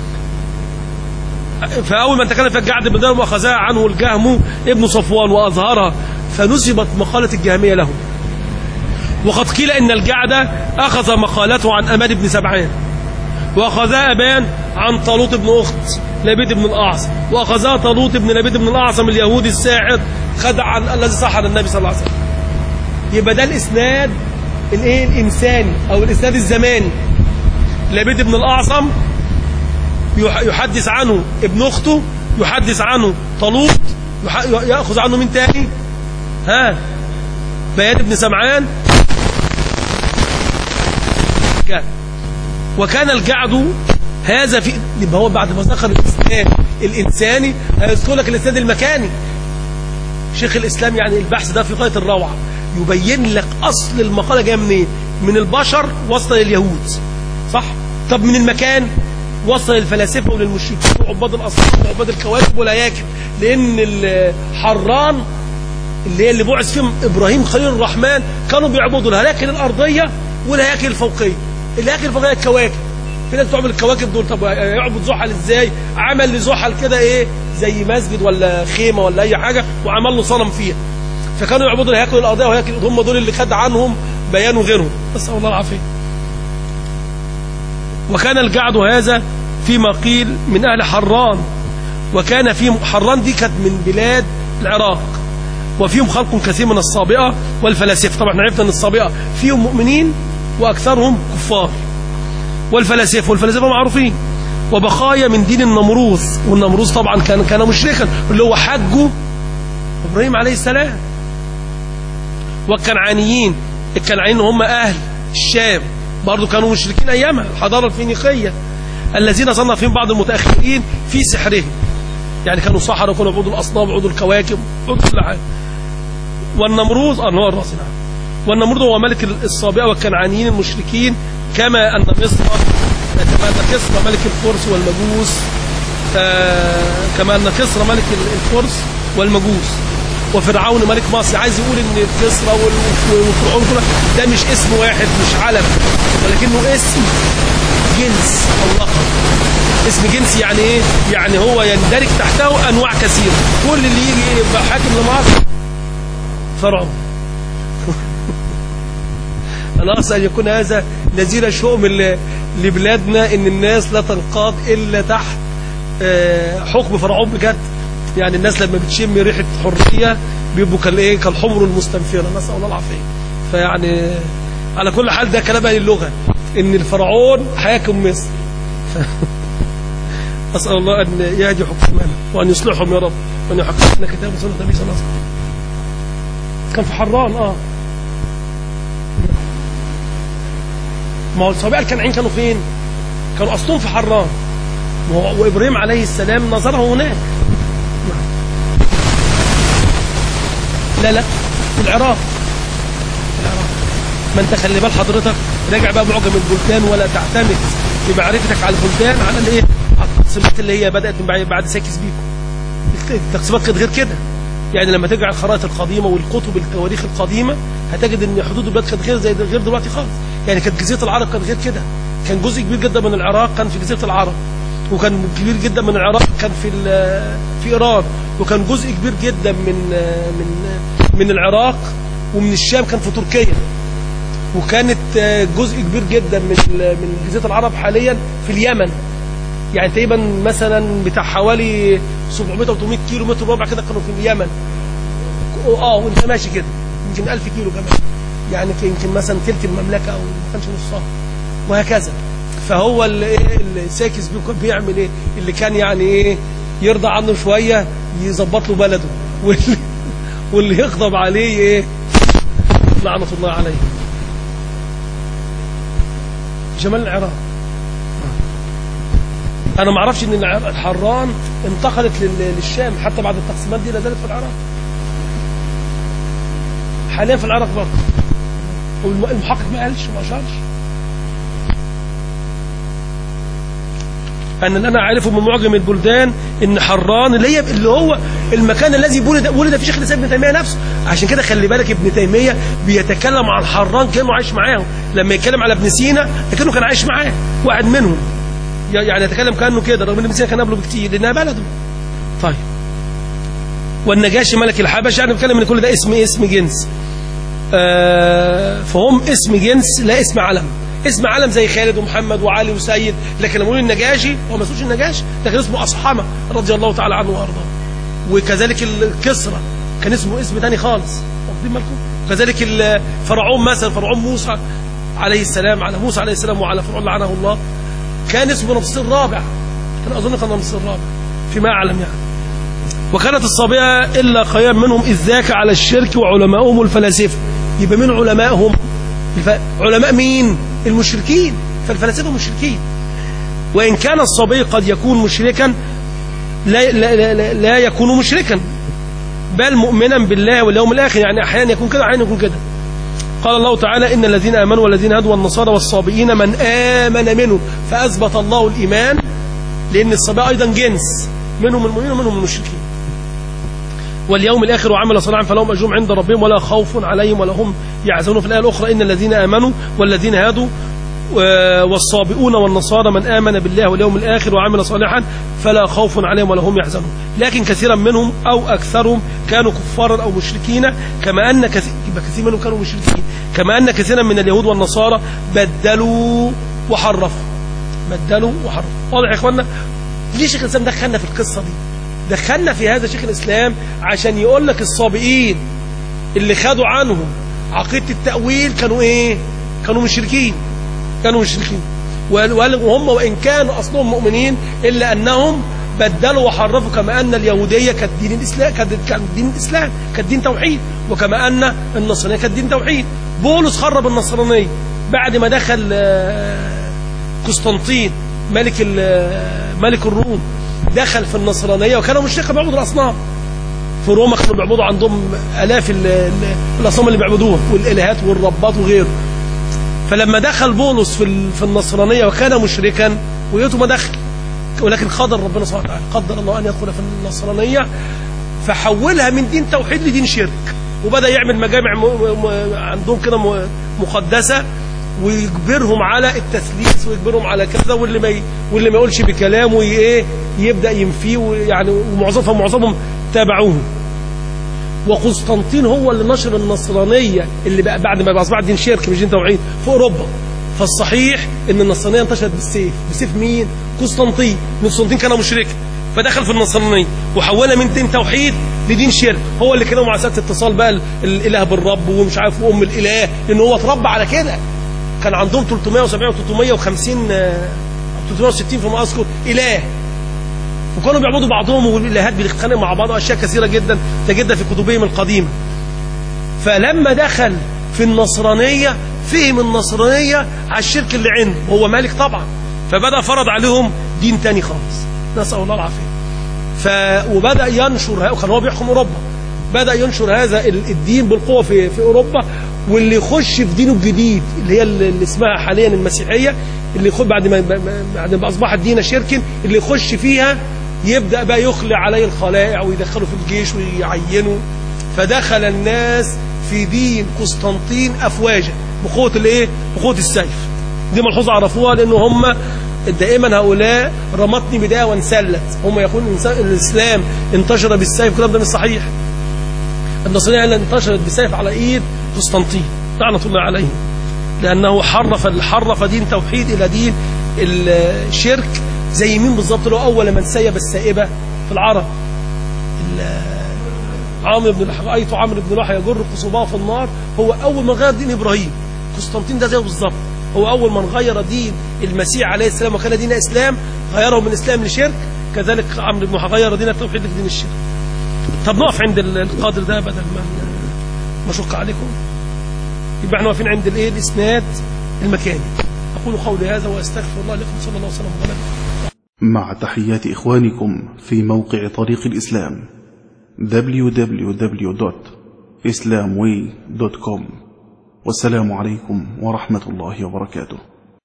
فاول من تكلم في الجعد بن درهم واخذها عنه الجهم ابن صفوان واظهرها فنسبت مقاله الجهميه له وقد قيل ان الجعد اخذ مقالته عن اماد بن سبعان واخذها ابان عن طالوت بن اخت لبيد بن الاعصم واخذها طالوت بن لبيد بن الاعصم اليهودي الساحر خدع عن الذي صح عن النبي صلى الله عليه وسلم يبقى ده الاسناد الايه الانساني او الاسناد الزماني لبيد بن الاعصم يحدث عنه ابن اخته يحدث عنه طالوت ياخذ عنه من تاني ها بيان بن سمعان وكان الجعد هذا في يبقى هو بعد ما ذكر الاسناد الانساني هيذكر لك الاسناد المكاني شيخ الاسلام يعني البحث ده في غايه الروعه يبين لك اصل المقاله جايه منين من البشر وصل لليهود صح طب من المكان وصل للفلاسفه وللمشركين وعباد الاصنام وعباد الكواكب والهياكل لان الحران اللي هي اللي بعث فيهم ابراهيم خليل الرحمن كانوا بيعبدوا الهياكل الارضيه والهياكل الفوقيه الهياكل الفوقيه الكواكب في ناس بتعمل الكواكب دول طب يعبد زحل ازاي عمل لزحل كده ايه زي مسجد ولا خيمه ولا اي حاجه وعمل له صنم فيها فكانوا يعبدوا الهياكل الارضيه وهياكل هم دول اللي خد عنهم بيان غيرهم نسال الله العافيه وكان الجعد هذا فيما قيل من اهل حران وكان فيهم حران دي كانت من بلاد العراق وفيهم خلق كثير من الصابئه والفلاسفه طبعا احنا عرفنا ان الصابئه فيهم مؤمنين واكثرهم كفار والفلاسفه والفلاسفه معروفين وبقايا من دين النمروز والنمروز طبعا كان كان مشركا اللي هو حجه ابراهيم عليه السلام والكنعانيين الكنعانيين هم اهل الشام برضه كانوا مشركين ايامها الحضاره الفينيقيه الذين ظن فيهم بعض المتاخرين في سحرهم يعني كانوا سحرة وكانوا يعبدوا الاصنام ويعبدوا الكواكب ويعبدوا كل حاجه والنمروز اه هو الراس نعم والنمرود هو ملك الصابئه والكنعانيين المشركين كما ان مصر كما ان كسرى ملك الفرس والمجوس آه كما ان كسرى ملك الفرس والمجوس وفرعون ملك مصر عايز يقول ان كسرى وفرعون ده مش اسم واحد مش علم ولكنه اسم جنس او لقب اسم جنس يعني ايه يعني هو يندرج تحته انواع كثيره كل اللي يجي يبقى حاكم لمصر فرعون أنا أرسل أن يكون هذا نزيل شؤم لبلادنا إن الناس لا تنقاد إلا تحت حكم فرعون بجد يعني الناس لما بتشم ريحة حرية بيبقوا كالايه كالحمر المستنفرة نسأل الله العافية فيعني على كل حال ده كلام أهل اللغة إن الفرعون حاكم مصر أسأل الله أن يهدي حكامنا وأن يصلحهم يا رب وأن يحققنا كتاب سنة النبي صلى الله عليه وسلم كان في حران اه ما هو الصبيان الكنعين كانوا فين كانوا اصلهم في حران وابراهيم عليه السلام نظره هناك لا لا في العراق في العراق ما انت خلي بال حضرتك راجع بقى معجم البلدان ولا تعتمد في معرفتك على البلدان على الايه على التقسيمات اللي هي بدات من بعد بعد ساكس بيكو التقسيمات كانت غير كده يعني لما ترجع الخرائط القديمة والكتب التواريخ القديمة هتجد ان حدود البلاد كانت غير زي غير دلوقتي خالص يعني كانت جزيرة العرب كانت غير كده كان جزء كبير جدا من العراق كان في جزيرة العرب وكان كبير جدا من العراق كان في في ايران وكان جزء كبير جدا من من من العراق ومن الشام كان في تركيا وكانت جزء كبير جدا من من جزيرة العرب حاليا في اليمن يعني تقريبا مثلا بتاع حوالي 700 او 800 كيلو متر مربع كده كانوا في اليمن اه وانت ماشي كده يمكن 1000 كيلو كمان يعني يمكن مثلا ثلث المملكه او ما كانش نصها وهكذا فهو الساكس كان بيعمل ايه اللي كان يعني ايه يرضى عنه شويه يظبط له بلده واللي, واللي يغضب عليه ايه لعنه الله عليه جمال العراق انا ما اعرفش ان الحران انتقلت للشام حتى بعد التقسيمات دي لا زالت في العراق حاليا في العراق برضه والمحقق ما قالش ما اشارش أن اللي أنا عارفه من معجم البلدان إن حران اللي هي اللي هو المكان الذي ولد ولد فيه شيخ الإسلام ابن تيمية نفسه عشان كده خلي بالك ابن تيمية بيتكلم عن حران كأنه عايش معاهم لما يتكلم على ابن سينا كأنه كان عايش معاه واحد منهم يعني يتكلم كأنه كده رغم ان ابن سينا كان قبله بكتير لأنها بلده طيب والنجاشي ملك الحبش يعني بتكلم ان كل ده اسم اسم جنس آه فهم اسم جنس لا اسم علم اسم علم زي خالد ومحمد وعلي وسيد لكن لما يقول النجاشي هو ما اسموش النجاشي ده كان اسمه أصحمة رضي الله تعالى عنه وارضاه وكذلك الكسرى كان اسمه اسم تاني خالص واخدين بالكم كذلك فرعون مثلا فرعون موسى عليه السلام على موسى عليه السلام وعلى فرعون لعنه الله كان اسمه رمسيس الرابع كان اظن كان رمسيس الرابع فيما اعلم يعني وكانت الصابئة إلا قيام منهم إذ ذاك على الشرك وعلماؤهم الفلاسفة يبقى من علمائهم الف... علماء مين المشركين فالفلاسفة مشركين وإن كان الصبي قد يكون مشركا لا, لا, لا, لا يكون مشركا بل مؤمنا بالله واليوم الآخر يعني أحيانا يكون كده أحيانا يكون كده قال الله تعالى إن الذين آمنوا والذين هادوا والنصارى والصابئين من آمن منهم فأثبت الله الإيمان لأن الصباء أيضا جنس منهم المؤمنين ومنهم المشركين واليوم الآخر وعمل صالحا فلهم أجرهم عند ربهم ولا خوف عليهم ولا هم يحزنون في الآية الأخرى إن الذين آمنوا والذين هادوا والصابئون والنصارى من آمن بالله واليوم الآخر وعمل صالحا فلا خوف عليهم ولا هم يحزنون لكن كثيرا منهم أو أكثرهم كانوا كفارا أو مشركين كما أن كثير, كثير منهم كانوا مشركين كما أن كثيرا من اليهود والنصارى بدلوا وحرفوا بدلوا وحرفوا واضح يا إخوانا ليه شيخ الإسلام دخلنا في القصة دي دخلنا في هذا شيخ الإسلام عشان يقول لك الصابئين اللي خدوا عنهم عقيدة التأويل كانوا إيه كانوا مشركين كانوا مشركين وهم وإن كانوا أصلهم مؤمنين إلا أنهم بدلوا وحرفوا كما أن اليهودية كانت دين الإسلام كانت دين الإسلام كانت دين توحيد وكما أن النصرانية كانت دين توحيد بولس خرب النصرانية بعد ما دخل قسطنطين ملك ملك الروم دخل في النصرانية وكانوا مشركة بيعبدوا الأصنام في روما كانوا بيعبدوا عندهم آلاف الأصنام اللي بيعبدوها والإلهات والربات وغيره فلما دخل بولس في في النصرانيه وكان مشركا ويته ما دخل ولكن قدر ربنا سبحانه وتعالى قدر الله ان يدخل في النصرانيه فحولها من دين توحيد لدين شرك وبدا يعمل مجامع عندهم كده مقدسه ويجبرهم على التثليث ويجبرهم على كذا واللي ما واللي ما يقولش بكلامه ايه يبدا ينفيه ويعني ومعظمهم معظمهم تابعوه وقسطنطين هو اللي نشر النصرانية اللي بقى بعد ما أصبحت دين شرك مش دين توحيد في أوروبا فالصحيح ان النصرانية انتشرت بالسيف بسيف مين قسطنطين قسطنطين كان مشرك فدخل في النصرانية وحولها من دين توحيد لدين شرك هو اللي كانوا مع ساعة اتصال بقى الاله بالرب ومش عارف وام الاله لان هو اتربى على كده كان عندهم 370 و 350 360 فيما اذكر اله وكانوا بيعبدوا بعضهم والالهات بتتخانق مع بعض اشياء كثيره جدا تجدها في كتبهم القديمه فلما دخل في النصرانيه فهم النصرانيه على الشرك اللي عنده وهو مالك طبعا فبدا فرض عليهم دين تاني خالص نسال الله العافيه ف وبدا ينشر كان هو بيحكم اوروبا بدا ينشر هذا الدين بالقوه في في اوروبا واللي يخش في دينه الجديد اللي هي اللي اسمها حاليا المسيحيه اللي يخش بعد ما بعد ما اصبحت دين شرك اللي يخش فيها يبدأ بقى يخلع عليه الخلائع ويدخله في الجيش ويعينه فدخل الناس في دين قسطنطين أفواجا بقوة الايه بقوة السيف دي ملحوظة عرفوها لأن هم دائما هؤلاء رمتني بداية وانسلت هم يقولون الإسلام انتشر بالسيف الكلام ده مش صحيح النصرانية انتشرت بالسيف على إيد قسطنطين لعنة الله عليه لأنه حرف حرف دين توحيد إلى دين الشرك زي مين بالظبط اللي هو اول من سيب السائبه في العرب عامر بن رايت عمرو بن لحى يجر قصباه في النار هو اول من غير دين ابراهيم قسطنطين ده زيه بالظبط هو اول من غير دين المسيح عليه السلام وكان دين اسلام غيره من اسلام لشرك كذلك عمرو بن غير دين التوحيد لدين الشرك طب نقف عند القادر ده بدل ما نشق عليكم يبقى احنا واقفين عند الايه الاسناد المكاني اقول قولي هذا واستغفر الله لكم صلى الله وسلم وبارك مع تحيات إخوانكم في موقع طريق الإسلام www.islamway.com والسلام عليكم ورحمة الله وبركاته